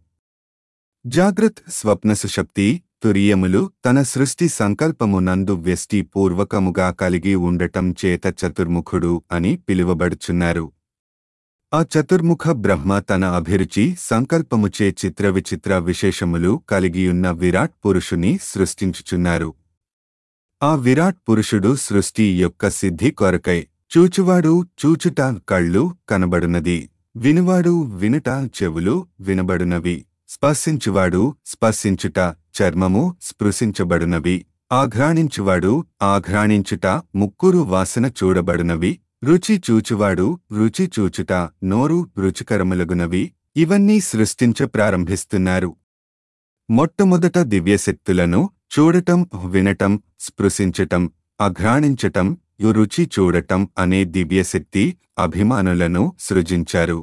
జాగ్రత్ స్వప్నసుశక్తి తురియములు తన సృష్టి సంకల్పమునందు వ్యష్టి పూర్వకముగా కలిగి ఉండటం చేత చతుర్ముఖుడు అని పిలువబడుచున్నారు ఆ చతుర్ముఖ బ్రహ్మ తన అభిరుచి సంకల్పముచే చిత్ర విచిత్ర విశేషములు కలిగియున్న విరాట్ పురుషుని సృష్టించుచున్నారు ఆ విరాట్ పురుషుడు సృష్టి యొక్క సిద్ధి కొరకై చూచువాడు చూచుట కళ్ళు కనబడునది వినువాడు వినుట చెవులు వినబడునవి స్పర్శించువాడు స్పర్శించుట చర్మము స్పృశించబడునవి ఆఘ్రాణించువాడు ఆఘ్రాణించుట ముక్కురు వాసన చూడబడునవి రుచి చూచువాడు రుచి చూచుట నోరు రుచికరములగునవి ఇవన్నీ సృష్టించ ప్రారంభిస్తున్నారు మొట్టమొదట దివ్యశక్తులను చూడటం వినటం స్పృశించటం అఘ్రాణించటం యు రుచి చూడటం అనే దివ్యశక్తి అభిమానులను సృజించారు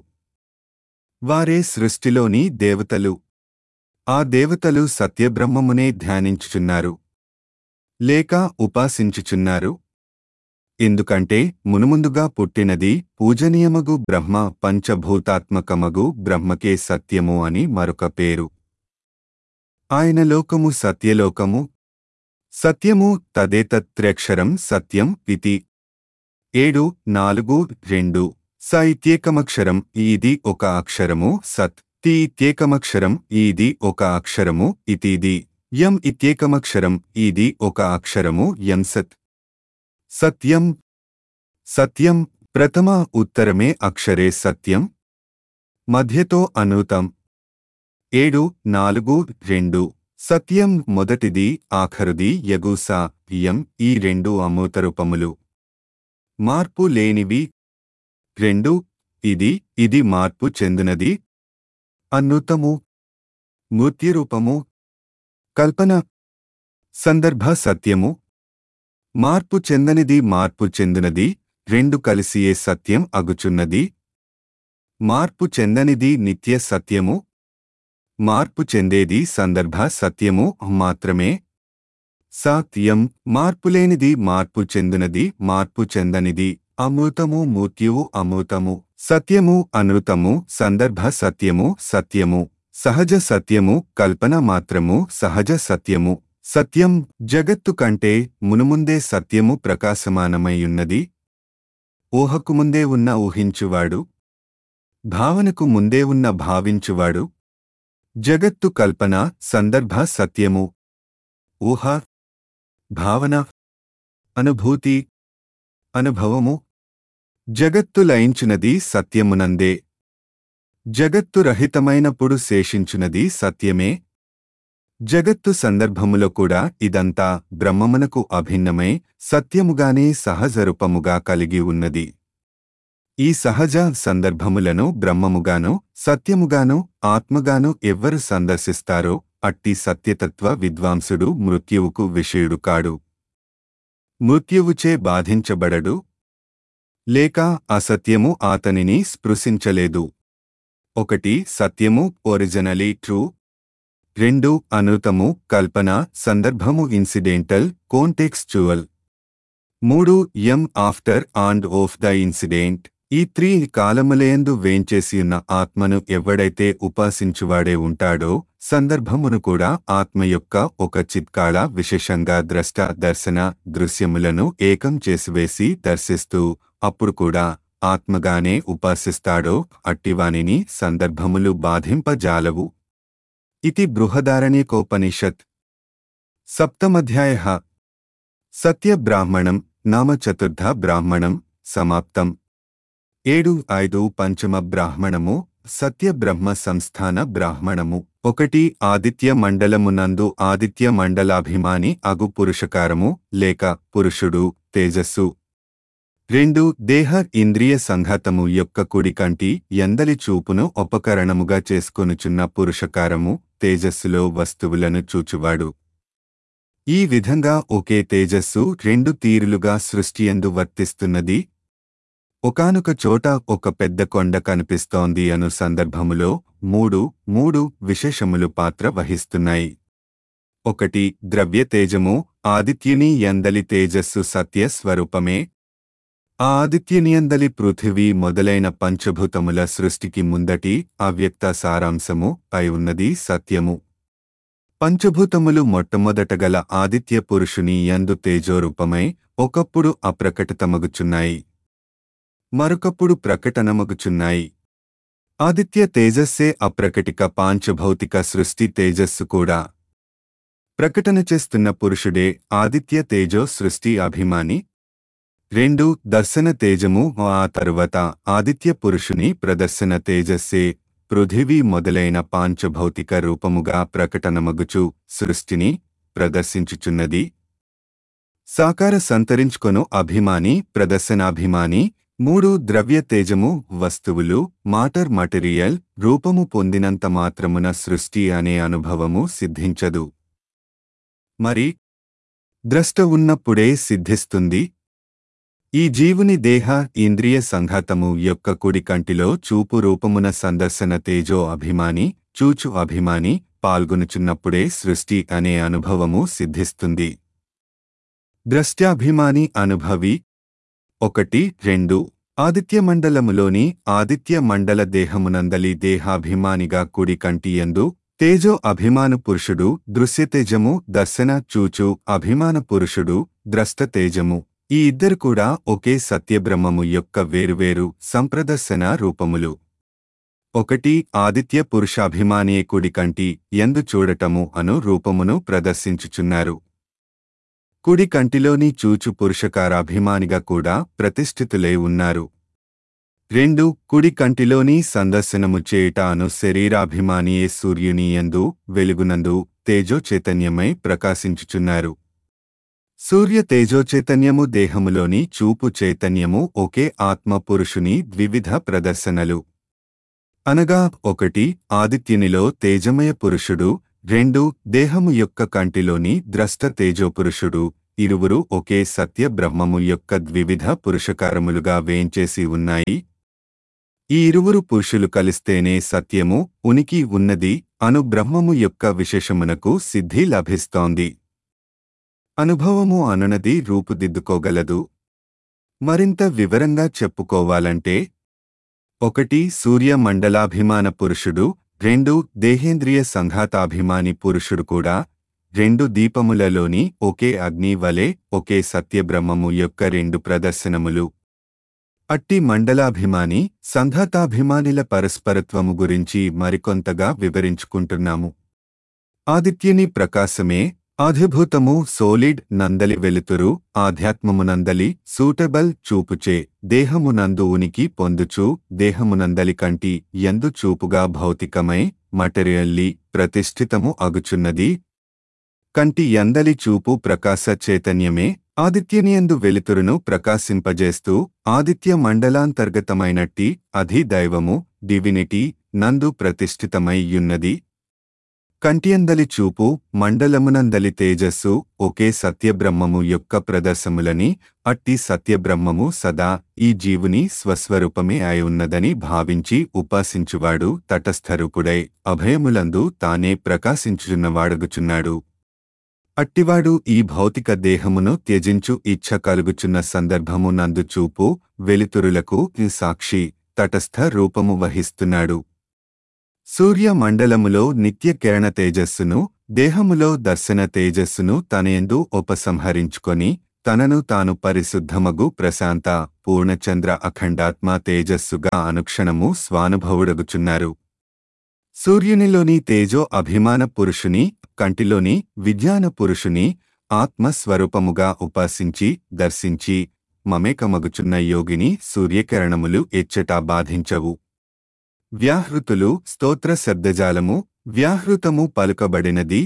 వారే సృష్టిలోని దేవతలు ఆ దేవతలు సత్యబ్రహ్మమునే ధ్యానించుచున్నారు లేక ఉపాసించుచున్నారు ఎందుకంటే మునుముందుగా పుట్టినది పూజనీయమగు బ్రహ్మ పంచభూతాత్మకమగు బ్రహ్మకే సత్యము అని మరొక పేరు ఆయన లోకము సత్యలోకము సత్యము తదేతత్ర్యక్షరం సత్యం ఇతి ఏడు నాలుగు రెండు స ఇత్యేకమక్షరం ఈది ఒక అక్షరము సత్ తి ఇత్యేకమక్షరం ఈది ఒక అక్షరము ఇతిది యం ఇత్యేకమక్షరం ఈది ఒక అక్షరము యం సత్ సత్యం సత్యం ప్రథమ ఉత్తరమే అక్షరే సత్యం మధ్యతో అనూతం ఏడు నాలుగు రెండు సత్యం మొదటిది ఆఖరుది యగుసా యం ఈ రెండు అమూతరూపములు మార్పు లేనివి రెండు ఇది ఇది మార్పు చెందినది అన్నూతము మూర్తిరూపము కల్పన సందర్భ సత్యము మార్పు చెందనిది మార్పు చెందినది రెండు కలిసియే సత్యం అగుచున్నది మార్పు చెందనిది నిత్య సత్యము మార్పు చెందేది సందర్భ సత్యము మాత్రమే సాత్యం మార్పులేనిది మార్పు చెందినది మార్పు చెందనిది అమృతము మూర్త్యువు అమృతము సత్యము అనృతము సందర్భ సత్యము సత్యము సహజ సత్యము కల్పన మాత్రము సహజ సత్యము సత్యం జగత్తు కంటే మునుముందే సత్యము ప్రకాశమానమైయున్నది ఊహకు ముందే ఉన్న ఊహించువాడు భావనకు ముందే ఉన్న భావించువాడు జగత్తు కల్పన సందర్భ సత్యము ఊహ భావన అనుభూతి అనుభవము జగత్తు లయించునది సత్యమునందే జగత్తు రహితమైనప్పుడు శేషించునది సత్యమే జగత్తు సందర్భములో కూడా ఇదంతా బ్రహ్మమునకు అభిన్నమై సత్యముగానే సహజరూపముగా కలిగి ఉన్నది ఈ సహజ సందర్భములను బ్రహ్మముగాను సత్యముగాను ఆత్మగాను ఎవ్వరు సందర్శిస్తారో అట్టి సత్యతత్వ విద్వాంసుడు మృత్యువుకు విషయుడు కాడు మృత్యువుచే బాధించబడడు లేక అసత్యము ఆతనిని స్పృశించలేదు ఒకటి సత్యము ఒరిజినలీ ట్రూ రెండు అనృతము కల్పన సందర్భము ఇన్సిడెంటల్ కోంటెక్స్చువల్ మూడు ఎం after and of the incident ఈ త్రీ కాలములయందు వేంచేసియున్న ఆత్మను ఎవడైతే ఉపాసించువాడే ఉంటాడో సందర్భమును కూడా ఆత్మ యొక్క ఒక చిత్కాళ విశేషంగా ద్రష్ట దర్శన దృశ్యములను ఏకం చేసివేసి దర్శిస్తూ అప్పుడు కూడా ఆత్మగానే ఉపాసిస్తాడో అట్టివానిని సందర్భములు బాధింపజాలవు ఇది బృహదారణ్యకోపనిషత్ సప్తమధ్యాయ సత్యబ్రాహ్మణం నామ చతుర్థ బ్రాహ్మణం సమాప్తం ఏడు ఐదు పంచమ బ్రాహ్మణము సత్యబ్రహ్మ సంస్థాన బ్రాహ్మణము ఒకటి ఆదిత్య మండలమునందు ఆదిత్య మండలాభిమాని అగు పురుషకారము లేక పురుషుడు తేజస్సు రెండు దేహ ఇంద్రియ సంఘాతము యొక్క కుడికంటి ఎందలి చూపును ఉపకరణముగా చేసుకొనుచున్న పురుషకారము తేజస్సులో వస్తువులను చూచువాడు ఈ విధంగా ఒకే తేజస్సు రెండు తీరులుగా సృష్టియందు వర్తిస్తున్నది ఒకానొక చోట ఒక పెద్ద కొండ కనిపిస్తోంది అను సందర్భములో మూడు మూడు విశేషములు పాత్ర వహిస్తున్నాయి ఒకటి ద్రవ్య తేజము ఆదిత్యుని ఎందలి తేజస్సు సత్య స్వరూపమే ఆ ఆదిత్యనియందలి పృథివీ మొదలైన పంచభూతముల సృష్టికి ముందటి అవ్యక్త సారాంశము అయి ఉన్నది సత్యము పంచభూతములు మొట్టమొదటగల ఆదిత్య పురుషుని యందు తేజోరూపమై ఒకప్పుడు అప్రకటితమగుచున్నాయి మరొకప్పుడు ప్రకటనమగుచున్నాయి ఆదిత్య తేజస్సే అప్రకటిక పాంచభౌతిక సృష్టి తేజస్సు కూడా ప్రకటన చేస్తున్న పురుషుడే ఆదిత్య తేజో సృష్టి అభిమాని రెండు దర్శన తేజము ఆ తరువాత ఆదిత్య పురుషుని ప్రదర్శన తేజస్సే పృథివీ మొదలైన పాంచభౌతిక రూపముగా ప్రకటనమగుచు సృష్టిని ప్రదర్శించుచున్నది సాకార సంతరించుకొను అభిమాని ప్రదర్శనాభిమాని మూడు ద్రవ్య తేజము వస్తువులు మాటర్ మటెరియల్ రూపము పొందినంత మాత్రమున సృష్టి అనే అనుభవము సిద్ధించదు మరి ద్రష్ట ఉన్నప్పుడే సిద్ధిస్తుంది ఈ జీవుని దేహ ఇంద్రియ సంఘాతము యొక్క కుడి కంటిలో చూపు రూపమున సందర్శన తేజో అభిమాని చూచు అభిమాని పాల్గొనుచున్నప్పుడే సృష్టి అనే అనుభవము సిద్ధిస్తుంది ద్రష్ట్యాభిమాని అనుభవి ఒకటి రెండు ఆదిత్యమండలములోని ఆదిత్య మండల దేహమునందలి దేహాభిమానిగా కుడి కంటియందు తేజో అభిమాన పురుషుడు దృశ్యతేజము దర్శన చూచు అభిమాన పురుషుడు ద్రష్ట తేజము ఈ ఇద్దరు కూడా ఒకే సత్యబ్రహ్మము యొక్క వేరువేరు సంప్రదర్శన రూపములు ఒకటి ఆదిత్య పురుషాభిమానియే కుడి కంటి ఎందు చూడటము అను రూపమును ప్రదర్శించుచున్నారు కుడి కంటిలోని చూచు పురుషకారాభిమానిగా కూడా ప్రతిష్ఠితులై ఉన్నారు రెండు కుడి కంటిలోని సందర్శనము చేయుట అను శరీరాభిమానియే సూర్యుని యందు వెలుగునందు తేజో చైతన్యమై ప్రకాశించుచున్నారు సూర్య తేజో చైతన్యము దేహములోని చూపు చైతన్యము ఒకే ఆత్మ పురుషుని ద్వివిధ ప్రదర్శనలు అనగా ఒకటి ఆదిత్యునిలో తేజమయ పురుషుడు రెండు దేహము యొక్క కంటిలోని ద్రష్ట తేజోపురుషుడు ఇరువురు ఒకే సత్య బ్రహ్మము యొక్క ద్వివిధ పురుషకారములుగా వేంచేసి ఉన్నాయి ఈ ఇరువురు పురుషులు కలిస్తేనే సత్యము ఉనికి ఉన్నది అను బ్రహ్మము యొక్క విశేషమునకు సిద్ధి లభిస్తోంది అనుభవము అనునది రూపుదిద్దుకోగలదు మరింత వివరంగా చెప్పుకోవాలంటే ఒకటి సూర్య మండలాభిమాన పురుషుడు రెండు దేహేంద్రియ సంఘాతాభిమాని పురుషుడు కూడా రెండు దీపములలోని ఒకే అగ్ని వలె ఒకే సత్యబ్రహ్మము యొక్క రెండు ప్రదర్శనములు అట్టి మండలాభిమాని సంఘాతాభిమానిల పరస్పరత్వము గురించి మరికొంతగా వివరించుకుంటున్నాము ఆదిత్యుని ప్రకాశమే ఆధిభూతము సోలిడ్ నందలి వెలుతురు ఆధ్యాత్మమునందలి సూటబల్ చూపుచే దేహమునందు ఉనికి పొందుచు దేహమునందలి కంటి ఎందు చూపుగా భౌతికమై మటరియల్లీ ప్రతిష్ఠితము అగుచున్నది కంటి ఎందలి చూపు ప్రకాశ చైతన్యమే ఆదిత్యనియందు వెలుతురును ప్రకాశింపజేస్తూ ఆదిత్య మండలాంతర్గతమైనట్టి అధిదైవము డివినిటీ నందు ప్రతిష్ఠితమై యున్నది కంటియందలి చూపు మండలమునందలి తేజస్సు ఒకే సత్యబ్రహ్మము యొక్క ప్రదర్శములని అట్టి సత్యబ్రహ్మము సదా ఈ జీవుని స్వస్వరూపమే అయి ఉన్నదని భావించి ఉపాసించువాడు తటస్థరూపుడై అభయములందు తానే ప్రకాశించుచున్నవాడగుచున్నాడు అట్టివాడు ఈ భౌతిక దేహమును త్యజించు ఇచ్ఛ కలుగుచున్న సందర్భము నందు చూపు వెలుతురులకు ఈ సాక్షి తటస్థ రూపము వహిస్తున్నాడు సూర్య మండలములో నిత్య కిరణ తేజస్సును దేహములో దర్శన తేజస్సును తనయందు ఉపసంహరించుకొని తనను తాను పరిశుద్ధమగు ప్రశాంత పూర్ణచంద్ర అఖండాత్మ తేజస్సుగా అనుక్షణము స్వానుభవుడగుచున్నారు సూర్యునిలోని తేజో అభిమాన పురుషుని కంటిలోని విజ్ఞాన పురుషుని ఆత్మస్వరూపముగా ఉపాసించి దర్శించి మమేకమగుచున్న యోగిని సూర్యకిరణములు ఎచ్చటా బాధించవు వ్యాహృతులు స్తోత్ర శబ్దజాలము వ్యాహృతము పలుకబడినది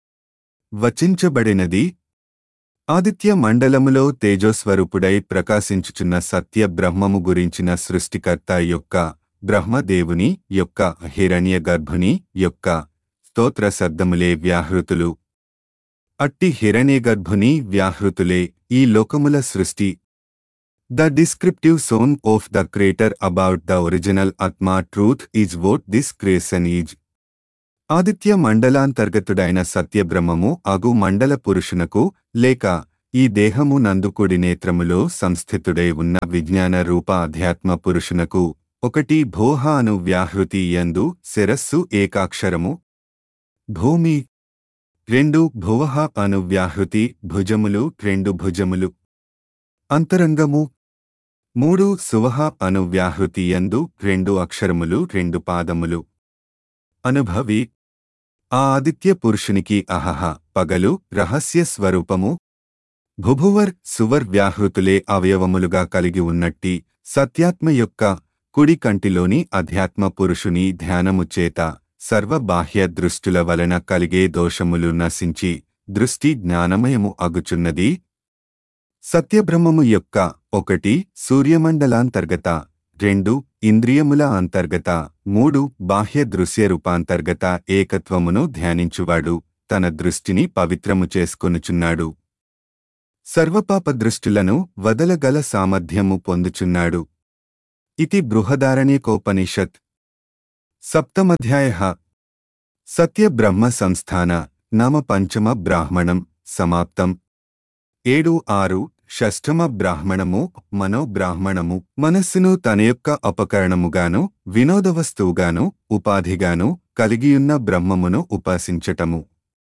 వచించబడినది ఆదిత్య మండలములో తేజోస్వరూపుడై ప్రకాశించుచున్న సత్య బ్రహ్మము గురించిన సృష్టికర్త యొక్క బ్రహ్మదేవుని యొక్క హిరణ్య గర్భుని యొక్క స్తోత్ర శబ్దములే వ్యాహృతులు అట్టి హిరణ్యగర్భుని వ్యాహృతులే ఈ లోకముల సృష్టి the descriptive son of the creator about the original ఆత్మా truth is what this creation is ఆదిత్య మండలాంతర్గతుడైన సత్యబ్రహ్మము అగు మండల పురుషునకు లేక ఈ దేహము నందుకుడి నేత్రములో సంస్థితుడై ఉన్న విజ్ఞాన రూప అధ్యాత్మ పురుషునకు ఒకటి భోహ అను వ్యాహృతి యందు శిరస్సు ఏకాక్షరము భూమి రెండు భువహ అను వ్యాహృతి భుజములు రెండు భుజములు అంతరంగము మూడు సువహ అను వ్యాహృతి యందు రెండు అక్షరములు రెండు పాదములు అనుభవి ఆ ఆదిత్య పురుషునికి అహహ పగలు రహస్య స్వరూపము భుభువర్ సువర్ వ్యాహృతులే అవయవములుగా కలిగి ఉన్నట్టి సత్యాత్మ యొక్క కుడి కంటిలోని అధ్యాత్మ పురుషుని ధ్యానము చేత సర్వబాహ్య దృష్టుల వలన కలిగే దోషములు నశించి దృష్టి జ్ఞానమయము అగుచున్నది సత్యబ్రహ్మము యొక్క ఒకటి సూర్యమండలాంతర్గత రెండు ఇంద్రియముల అంతర్గత మూడు బాహ్య దృశ్య రూపాంతర్గత ఏకత్వమును ధ్యానించువాడు తన దృష్టిని పవిత్రము చేసుకొనుచున్నాడు సర్వపాప దృష్టులను వదలగల సామర్థ్యము పొందుచున్నాడు ఇది బృహదారణ్యకోపనిషత్ సప్తమధ్యాయ సత్యబ్రహ్మ సంస్థాన నామ పంచమ బ్రాహ్మణం సమాప్తం ఏడు ఆరు షష్ఠమ బ్రాహ్మణము మనోబ్రాహ్మణము మనస్సును తన యొక్క అపకరణముగాను వినోదవస్తువుగాను ఉపాధిగాను కలిగియున్న బ్రహ్మమును ఉపాసించటము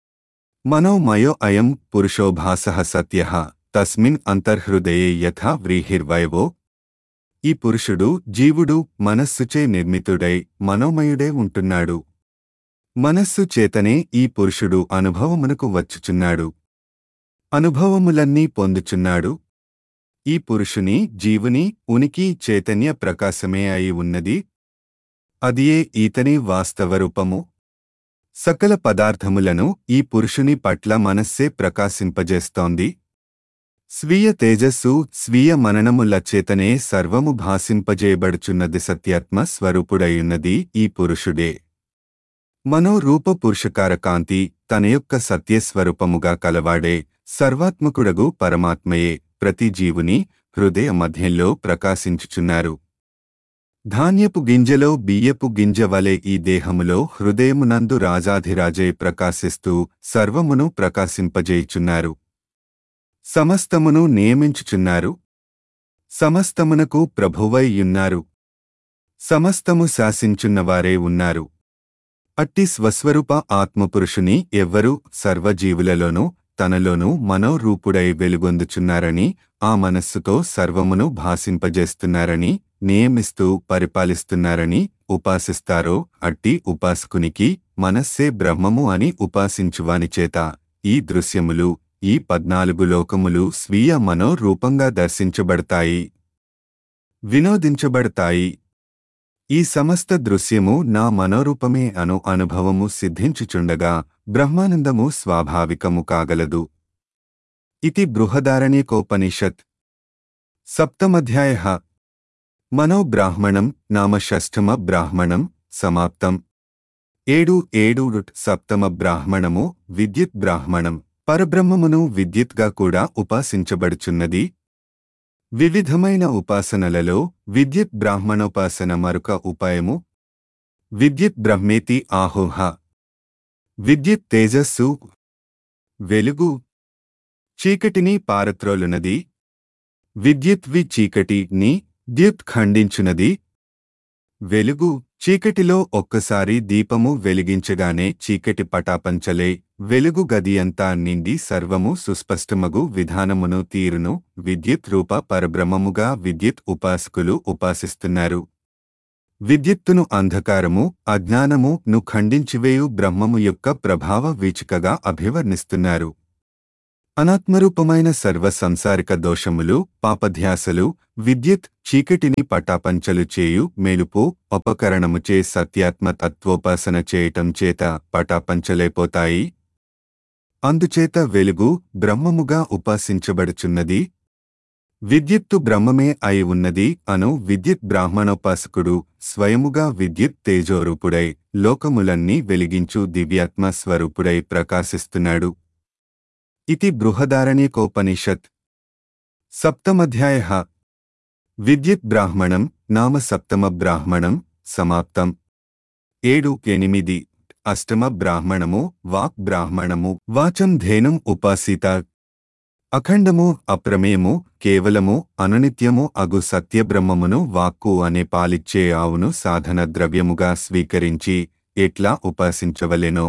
మనోమయో అయం పురుషోభాస సత్య తస్మిన్ అంతర్హృదయే యథా వ్రీహిర్వయవో ఈ పురుషుడు జీవుడు మనస్సుచే నిర్మితుడై మనోమయుడే ఉంటున్నాడు మనస్సు చేతనే ఈ పురుషుడు అనుభవమునకు వచ్చుచున్నాడు అనుభవములన్నీ పొందుచున్నాడు ఈ పురుషుని జీవుని ఉనికి చైతన్య ప్రకాశమే అయి ఉన్నది అదియే ఈతని వాస్తవ రూపము సకల పదార్థములను ఈ పురుషుని పట్ల మనస్సే ప్రకాశింపజేస్తోంది స్వీయ తేజస్సు స్వీయ మననముల చేతనే సర్వము భాసింపజేయబడుచున్నది సత్యాత్మ స్వరూపుడయున్నది ఈ పురుషుడే మనోరూప పురుషకార కాంతి తన యొక్క సత్యస్వరూపముగా కలవాడే సర్వాత్మకుడగు పరమాత్మయే ప్రతి జీవుని హృదయ మధ్యంలో ప్రకాశించుచున్నారు ధాన్యపు గింజలో బియ్యపు గింజ వలె ఈ దేహములో హృదయమునందు రాజాధిరాజే ప్రకాశిస్తూ సర్వమును ప్రకాశింపజేయుచున్నారు సమస్తమును నియమించుచున్నారు సమస్తమునకు ప్రభువై యున్నారు సమస్తము శాసించున్నవారే ఉన్నారు అట్టి స్వస్వరూప ఆత్మపురుషుని ఎవ్వరూ సర్వజీవులలోనూ తనలోనూ మనోరూపుడై వెలుగొందుచున్నారని ఆ మనస్సుతో సర్వమును భాసింపజేస్తున్నారని నియమిస్తూ పరిపాలిస్తున్నారని ఉపాసిస్తారో అట్టి ఉపాసకునికి మనస్సే బ్రహ్మము అని ఉపాసించువానిచేత ఈ దృశ్యములు ఈ పద్నాలుగు లోకములు స్వీయ మనోరూపంగా దర్శించబడతాయి వినోదించబడతాయి ఈ సమస్త దృశ్యము నా మనోరూపమే అను అనుభవము సిద్ధించుచుండగా బ్రహ్మానందము స్వాభావికము కాగలదు ఇది బృహదారణ్యకోపనిషత్ సప్తమధ్యాయ మనోబ్రాహ్మణం నామ షష్ఠమ బ్రాహ్మణం సమాప్తం ఏడు ఏడు సప్తమ బ్రాహ్మణము విద్యుత్ బ్రాహ్మణం పరబ్రహ్మమును విద్యుత్గా కూడా ఉపాసించబడుచున్నది వివిధమైన ఉపాసనలలో విద్యుత్ బ్రాహ్మణోపాసన మరొక ఉపాయము విద్యుత్ బ్రహ్మేతి ఆహోహ విద్యుత్ తేజస్సు వెలుగు చీకటిని పారత్రోలునది విద్యుత్వి చీకటిని ద్యుత్ ఖండించునది వెలుగు చీకటిలో ఒక్కసారి దీపము వెలిగించగానే చీకటి పటాపంచలే వెలుగు గదియంతా నిండి సర్వము సుస్పష్టమగు విధానమును తీరును విద్యుత్ రూప పరబ్రహ్మముగా విద్యుత్ ఉపాసకులు ఉపాసిస్తున్నారు విద్యుత్తును అంధకారము అజ్ఞానము ను ఖండించివేయు బ్రహ్మము యొక్క ప్రభావ వీచికగా అభివర్ణిస్తున్నారు అనాత్మరూపమైన సర్వ సంసారిక దోషములు పాపధ్యాసలు విద్యుత్ చీకటిని పటాపంచలు చేయు మేలుపు ఉపకరణముచే సత్యాత్మ తత్వోపాసన చేయటం చేత పటాపంచలైపోతాయి అందుచేత వెలుగు బ్రహ్మముగా ఉపాసించబడుచున్నది విద్యుత్తు బ్రహ్మమే అయి ఉన్నది అను విద్యుత్ బ్రాహ్మణోపాసకుడు స్వయముగా విద్యుత్ తేజోరూపుడై లోకములన్నీ వెలిగించు దివ్యాత్మ స్వరూపుడై ప్రకాశిస్తున్నాడు ఇది బృహదారణ్యకోపనిషత్ సప్తమధ్యాయ విద్యుత్ బ్రాహ్మణం నామ సప్తమ బ్రాహ్మణం సమాప్తం ఏడు ఎనిమిది అష్టమ బ్రాహ్మణము వాక్ బ్రాహ్మణము వాచం ధేనం ఉపాసిత అఖండము అప్రమేయము కేవలము అనునిత్యము అగు సత్యబ్రహ్మమును వాక్కు అనే పాలిచ్చే ఆవును సాధన ద్రవ్యముగా స్వీకరించి ఎట్లా ఉపాసించవలెనో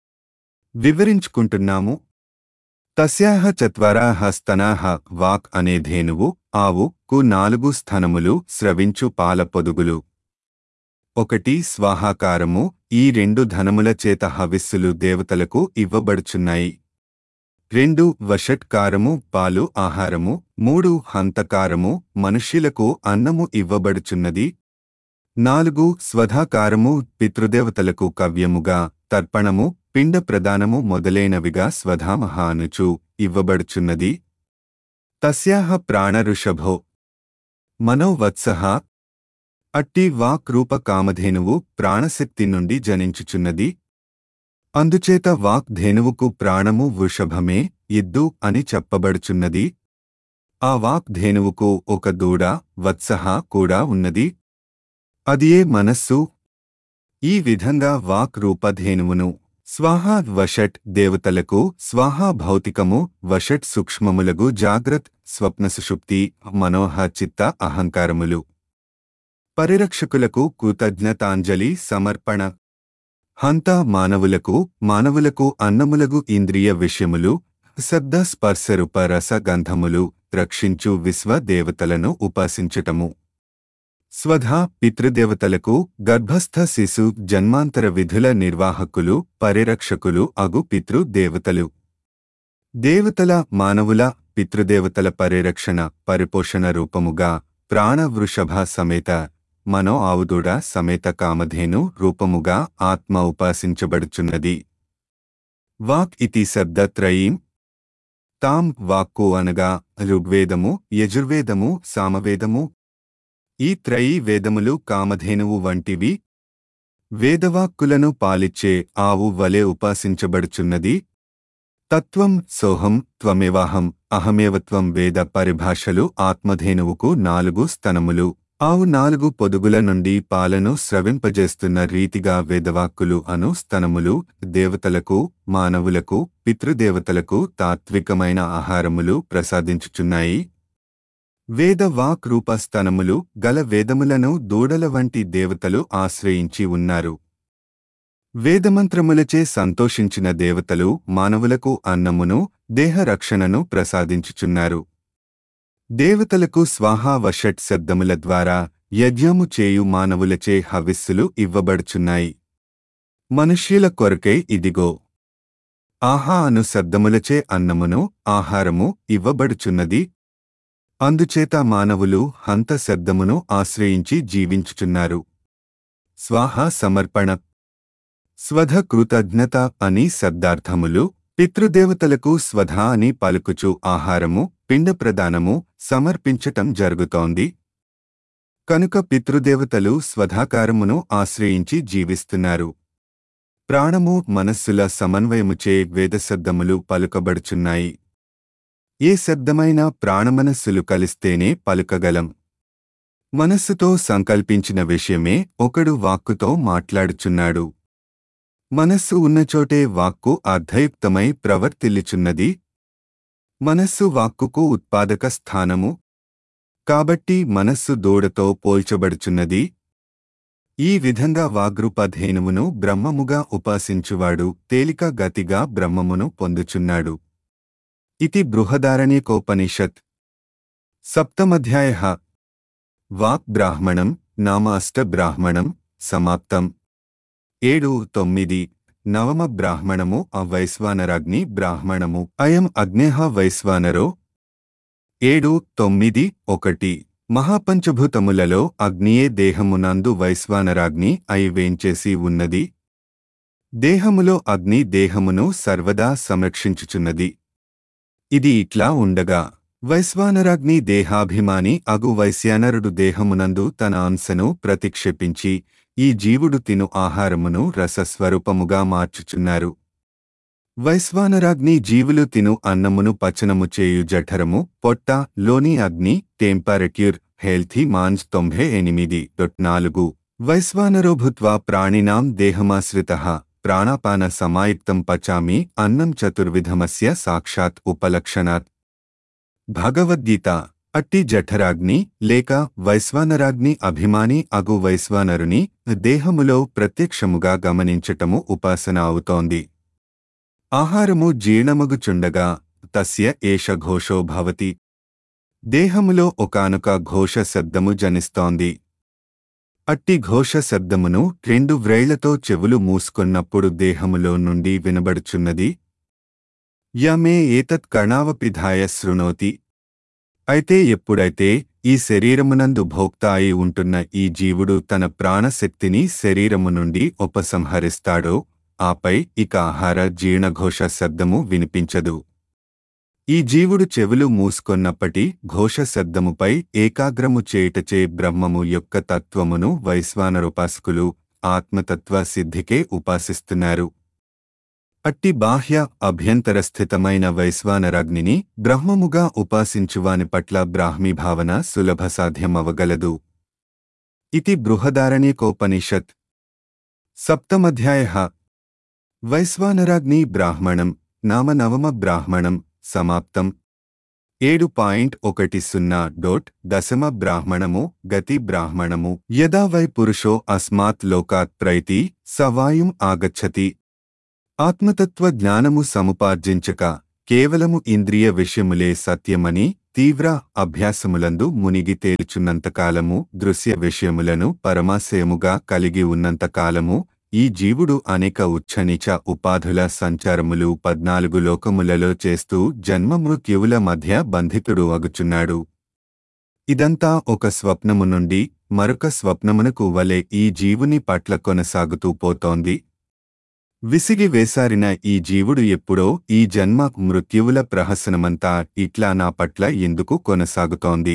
వివరించుకుంటున్నాము తస్యాహ చత్వరాహ స్తనాహ వాక్ అనే ధేనువు ఆవు కు నాలుగు స్థనములు స్రవించు పాల పొదుగులు ఒకటి స్వాహాకారము ఈ రెండు ధనముల చేత హవిస్సులు దేవతలకు ఇవ్వబడుచున్నాయి రెండు వషట్కారము పాలు ఆహారము మూడు హంతకారము మనుష్యులకు అన్నము ఇవ్వబడుచున్నది నాలుగు స్వధాకారము పితృదేవతలకు కవ్యముగా తర్పణము పిండ ప్రదానము మొదలైనవిగా స్వధామహ అనుచు ఇవ్వబడుచున్నది తస్యాహ ప్రాణఋషభో మనోవత్సహ అట్టి వాక్ రూప కామధేనువు ప్రాణశక్తి నుండి జనించుచున్నది అందుచేత వాక్ ధేనువుకు ప్రాణము వృషభమే ఇద్దు అని చెప్పబడుచున్నది ఆ వాక్ ధేనువుకు ఒక దూడ వత్సహ కూడా ఉన్నది అదియే మనస్సు ఈ విధంగా వాక్ రూపధేనువును స్వాహా వషట్ దేవతలకు స్వాహా భౌతికము వషట్ సూక్ష్మములగు జాగ్రత్ స్వప్నసుషుప్తి మనోహ చిత్త అహంకారములు పరిరక్షకులకు కృతజ్ఞతాంజలి సమర్పణ హంత మానవులకు మానవులకు అన్నములగు ఇంద్రియ విషయములు శబ్ద స్పర్శరూప రస గంధములు రక్షించు విశ్వ దేవతలను ఉపాసించటము స్వధా పితృదేవతలకు గర్భస్థ శిశు జన్మాంతర విధుల నిర్వాహకులు పరిరక్షకులు అగు పితృదేవతలు దేవతల మానవుల పితృదేవతల పరిరక్షణ పరిపోషణ రూపముగా ప్రాణవృషభ సమేత మనో ఆవుదూడ సమేత కామధేను రూపముగా ఆత్మ ఉపాసించబడుచున్నది వాక్ ఇతి శబ్దత్రయీం తాం వాక్కు అనగా ఋగ్వేదము యజుర్వేదము సామవేదము ఈ త్రయీ వేదములు కామధేనువు వంటివి వేదవాక్కులను పాలిచ్చే ఆవు వలె ఉపాసించబడుచున్నది తత్వం సోహం త్వమేవాహం అహమేవత్వం వేద పరిభాషలు ఆత్మధేనువుకు నాలుగు స్తనములు ఆవు నాలుగు పొదుగుల నుండి పాలను స్రవింపజేస్తున్న రీతిగా వేదవాక్కులు అను స్తనములు దేవతలకు మానవులకు పితృదేవతలకు తాత్వికమైన ఆహారములు ప్రసాదించుచున్నాయి వేద వాక్ రూప స్తనములు గల వేదములను దూడల వంటి దేవతలు ఆశ్రయించి ఉన్నారు వేదమంత్రములచే సంతోషించిన దేవతలు మానవులకు అన్నమును దేహరక్షణను ప్రసాదించుచున్నారు దేవతలకు స్వాహా వషట్ శబ్దముల ద్వారా యజ్ఞము చేయు మానవులచే హవిస్సులు ఇవ్వబడుచున్నాయి మనుష్యుల కొరకై ఇదిగో ఆహా అను శబ్దములచే అన్నమును ఆహారము ఇవ్వబడుచున్నది అందుచేత మానవులు హంత శబ్దమును ఆశ్రయించి జీవించుచున్నారు స్వాహ సమర్పణ స్వధ కృతజ్ఞత అని శబ్దార్థములు పితృదేవతలకు స్వధ అని పలుకుచు ఆహారము పిండ ప్రదానము సమర్పించటం జరుగుతోంది కనుక పితృదేవతలు స్వధాకారమును ఆశ్రయించి జీవిస్తున్నారు ప్రాణము మనస్సుల సమన్వయముచే వేదశబ్దములు పలుకబడుచున్నాయి ఏ శబ్దమైనా ప్రాణమనస్సులు కలిస్తేనే పలుకగలం మనస్సుతో సంకల్పించిన విషయమే ఒకడు వాక్కుతో మాట్లాడుచున్నాడు మనస్సు ఉన్నచోటే వాక్కు అర్ధయుక్తమై ప్రవర్తిల్లుచున్నది మనస్సు వాక్కుకు ఉత్పాదక స్థానము కాబట్టి మనస్సు దూడతో పోల్చబడుచున్నది ఈ విధంగా వాగ్రూపధేనువును బ్రహ్మముగా ఉపాసించువాడు తేలిక గతిగా బ్రహ్మమును పొందుచున్నాడు ఇతి బృహదారణ్యకోపనిషత్ సప్తమధ్యాయ వాక్ బ్రాహ్మణం నామ అష్ట బ్రాహ్మణం సమాప్తం ఏడు తొమ్మిది నవమ బ్రాహ్మణము అవైశ్వానరాగ్ని బ్రాహ్మణము అయం అగ్నేహ వైశ్వానరో ఏడు తొమ్మిది ఒకటి మహాపంచభూతములలో అగ్నియే దేహమునందు వైశ్వానరాగ్ని అయి వేంచేసి ఉన్నది దేహములో అగ్ని దేహమును సర్వదా సంరక్షించుచున్నది ఇది ఇట్లా ఉండగా వైశ్వానరాగ్ని దేహాభిమాని అగు వైశ్యానరుడు దేహమునందు తన అంశను ప్రతిక్షేపించి ఈ జీవుడు తిను ఆహారమును రసస్వరూపముగా మార్చుచున్నారు వైశ్వానరాగ్ని జీవులు తిను అన్నమును పచనము చేయు జఠరము పొట్ట లోని అగ్ని టెంపరక్యూర్ హెల్తీ మాంజ్ తొంభై ఎనిమిది డొట్ నాలుగు వైశ్వానరోభుత్వా ప్రాణినాం దేహమాశ్రిత ప్రాణాపాన సమాయుక్తం పచామి అన్నం చతుర్విధమస్య సాక్షాత్ ఉపలక్షణాత్ భగవద్గీత అట్టి జఠరాగ్ని లేక వైశ్వానరాగ్ని అభిమాని అగు వైశ్వానరుని దేహములో ప్రత్యక్షముగా గమనించటము ఉపాసన అవుతోంది ఆహారము జీర్ణమగుచుండగా తస్య ఏష ఘోషో భవతి దేహములో ఒకానొక ఘోష శబ్దము జనిస్తోంది అట్టి ఘోష శబ్దమును రెండు వ్రేళ్లతో చెవులు మూసుకొన్నప్పుడు దేహములో నుండి వినబడుచున్నది యమే ఏతత్ కణావపిధాయ శృణోతి అయితే ఎప్పుడైతే ఈ శరీరమునందు భోక్త అయి ఉంటున్న ఈ జీవుడు తన ప్రాణశక్తిని శరీరము నుండి ఉపసంహరిస్తాడో ఆపై ఇక ఆహార జీర్ణఘోష శబ్దము వినిపించదు ఈ జీవుడు చెవులు మూసుకొన్నప్పటి ఘోష శబ్దముపై ఏకాగ్రము చేయుటచే బ్రహ్మము యొక్క తత్వమును వైశ్వానరుపాసకులు ఆత్మతత్వ సిద్ధికే ఉపాసిస్తున్నారు అట్టి బాహ్య అభ్యంతరస్థితమైన వైశ్వానరాగ్నిని బ్రహ్మముగా ఉపాసించువాని పట్ల బ్రాహ్మీభావన సులభ సాధ్యమవగలదు ఇది బృహదారణ్యకోపనిషత్ సప్తమధ్యాయ వైశ్వానరాగ్ని బ్రాహ్మణం నామ నవమ బ్రాహ్మణం సమాప్తం ఏడు పాయింట్ ఒకటి సున్నా డోట్ దశమ బ్రాహ్మణము గతి బ్రాహ్మణము యదా వై పురుషో అస్మాత్ లోకాత్ ప్రైతి సవాయుం ఆగచ్చతి ఆత్మతత్వ జ్ఞానము సముపార్జించక కేవలము ఇంద్రియ విషయములే సత్యమని తీవ్ర అభ్యాసములందు మునిగి తేల్చున్నంతకాలము దృశ్య విషయములను పరమాశయముగా కలిగి ఉన్నంతకాలము ఈ జీవుడు అనేక ఉచ్ఛనిచ ఉపాధుల సంచారములు పద్నాలుగు లోకములలో చేస్తూ జన్మ మృత్యువుల మధ్య బంధితుడు అగుచున్నాడు ఇదంతా ఒక స్వప్నము నుండి మరొక స్వప్నమునకు వలె ఈ జీవుని పట్ల కొనసాగుతూ పోతోంది విసిగి వేసారిన ఈ జీవుడు ఎప్పుడో ఈ జన్మ మృత్యువుల ప్రహసనమంతా ఇట్లా నా పట్ల ఎందుకు కొనసాగుతోంది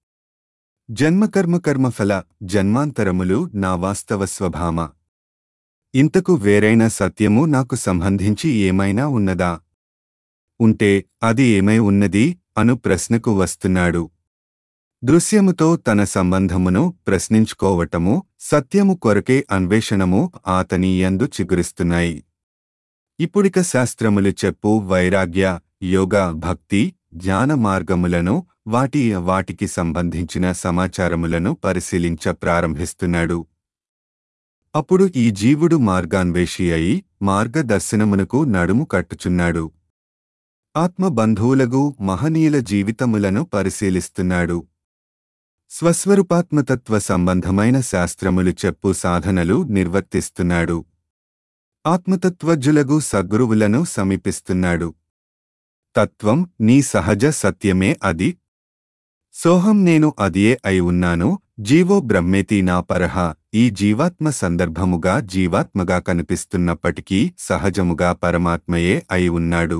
జన్మకర్మకర్మఫల జన్మాంతరములు నా వాస్తవ స్వభామ ఇంతకు వేరైన సత్యము నాకు సంబంధించి ఏమైనా ఉన్నదా ఉంటే అది ఏమై ఉన్నది అను ప్రశ్నకు వస్తున్నాడు దృశ్యముతో తన సంబంధమును ప్రశ్నించుకోవటము సత్యము కొరకే అన్వేషణము ఆతని యందు చిగురిస్తున్నాయి ఇప్పుడిక శాస్త్రములు చెప్పు వైరాగ్య యోగ భక్తి జ్ఞాన మార్గములను వాటి వాటికి సంబంధించిన సమాచారములను పరిశీలించ ప్రారంభిస్తున్నాడు అప్పుడు ఈ జీవుడు మార్గాన్వేషి అయి మార్గదర్శనమునకు నడుము కట్టుచున్నాడు ఆత్మబంధువులగు మహనీయుల జీవితములను పరిశీలిస్తున్నాడు స్వస్వరూపాత్మతత్వ సంబంధమైన శాస్త్రములు చెప్పు సాధనలు నిర్వర్తిస్తున్నాడు ఆత్మతత్వజ్జులగు సద్గురువులను సమీపిస్తున్నాడు తత్వం నీ సహజ సత్యమే అది సోహం నేను అదియే అయి ఉన్నాను జీవో బ్రహ్మేతి నా పరహ ఈ జీవాత్మ సందర్భముగా జీవాత్మగా కనిపిస్తున్నప్పటికీ సహజముగా పరమాత్మయే అయి ఉన్నాడు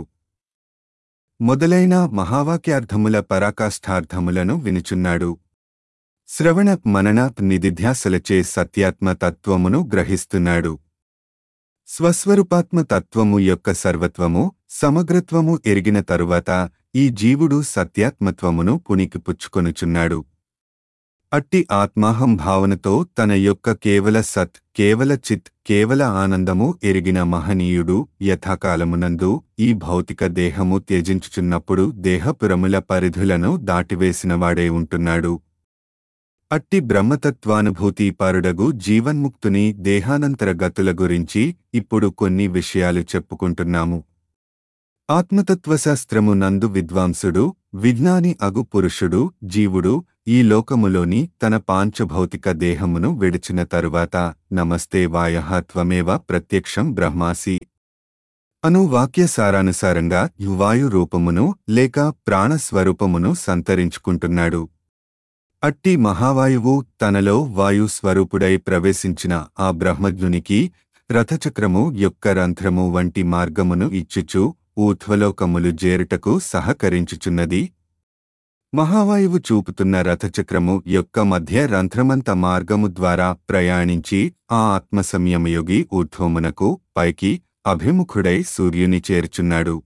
మొదలైన మహావాక్యార్థముల పరాకాష్ఠార్థములను వినుచున్నాడు శ్రవణ మనన నిధిధ్యాసలచే సత్యాత్మ తత్వమును గ్రహిస్తున్నాడు స్వస్వరూపాత్మ తత్వము యొక్క సర్వత్వము సమగ్రత్వము ఎరిగిన తరువాత ఈ జీవుడు సత్యాత్మత్వమును పుణికిపుచ్చుకొనుచున్నాడు అట్టి ఆత్మాహం భావనతో తన యొక్క కేవల సత్ కేవల చిత్ కేవల ఆనందము ఎరిగిన మహనీయుడు యథాకాలమునందు ఈ భౌతిక దేహము త్యజించుచున్నప్పుడు దేహపురముల పరిధులను దాటివేసినవాడే ఉంటున్నాడు అట్టి బ్రహ్మతత్వానుభూతి పరుడగు జీవన్ముక్తుని దేహానంతర గతుల గురించి ఇప్పుడు కొన్ని విషయాలు చెప్పుకుంటున్నాము ఆత్మతత్వశాస్త్రము నందు విద్వాంసుడు విజ్ఞాని అగు పురుషుడు జీవుడు ఈ లోకములోని తన పాంచభౌతిక దేహమును విడిచిన తరువాత నమస్తే వాయః త్వమేవ ప్రత్యక్షం బ్రహ్మాసి అను వాక్య సారానుసారంగా వాయు రూపమును లేక ప్రాణస్వరూపమును సంతరించుకుంటున్నాడు అట్టి మహావాయువు తనలో వాయు స్వరూపుడై ప్రవేశించిన ఆ బ్రహ్మజ్ఞునికి రథచక్రము యొక్క రంధ్రము వంటి మార్గమును ఇచ్చుచు ఊర్ధ్వలోకములు జేరుటకు సహకరించుచున్నది మహావాయువు చూపుతున్న రథచక్రము యొక్క మధ్య రంధ్రమంత మార్గము ద్వారా ప్రయాణించి ఆ ఆత్మసంయమయోగి ఊర్ధ్వమునకు పైకి అభిముఖుడై సూర్యుని చేర్చున్నాడు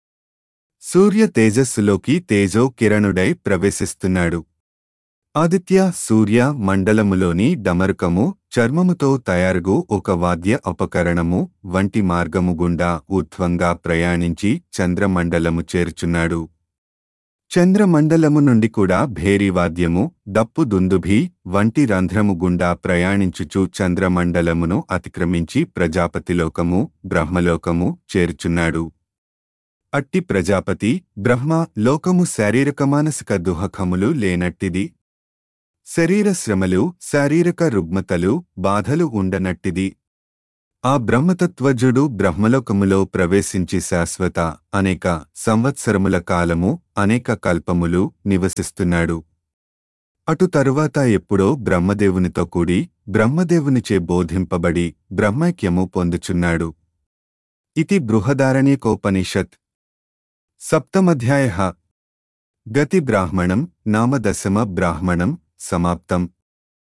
సూర్య తేజస్సులోకి తేజో కిరణుడై ప్రవేశిస్తున్నాడు ఆదిత్య సూర్య మండలములోని డమరుకము చర్మముతో తయారుగు ఒక వాద్య ఉపకరణము వంటి మార్గము గుండా ఊర్ధ్వంగా ప్రయాణించి చంద్రమండలము చేర్చున్నాడు చంద్రమండలము నుండి కూడా భేరీవాద్యము దప్పు దుందుభి వంటి రంధ్రము గుండా ప్రయాణించుచు చంద్రమండలమును అతిక్రమించి ప్రజాపతిలోకము బ్రహ్మలోకము చేర్చున్నాడు అట్టి ప్రజాపతి బ్రహ్మ లోకము శారీరక మానసిక దుహకములు లేనట్టిది శరీర శ్రమలు శారీరక రుగ్మతలు బాధలు ఉండనట్టిది ఆ బ్రహ్మతత్వజుడు బ్రహ్మలోకములో ప్రవేశించి శాశ్వత అనేక సంవత్సరముల కాలము అనేక కల్పములు నివసిస్తున్నాడు అటు తరువాత ఎప్పుడో బ్రహ్మదేవునితో కూడి బ్రహ్మదేవునిచే బోధింపబడి బ్రహ్మైక్యము పొందుచున్నాడు ఇది బృహదారణ్యకోపనిషత్ సప్తమధ్యాయ గతి బ్రాహ్మణం నామ దశమ బ్రాహ్మణం సమాప్తం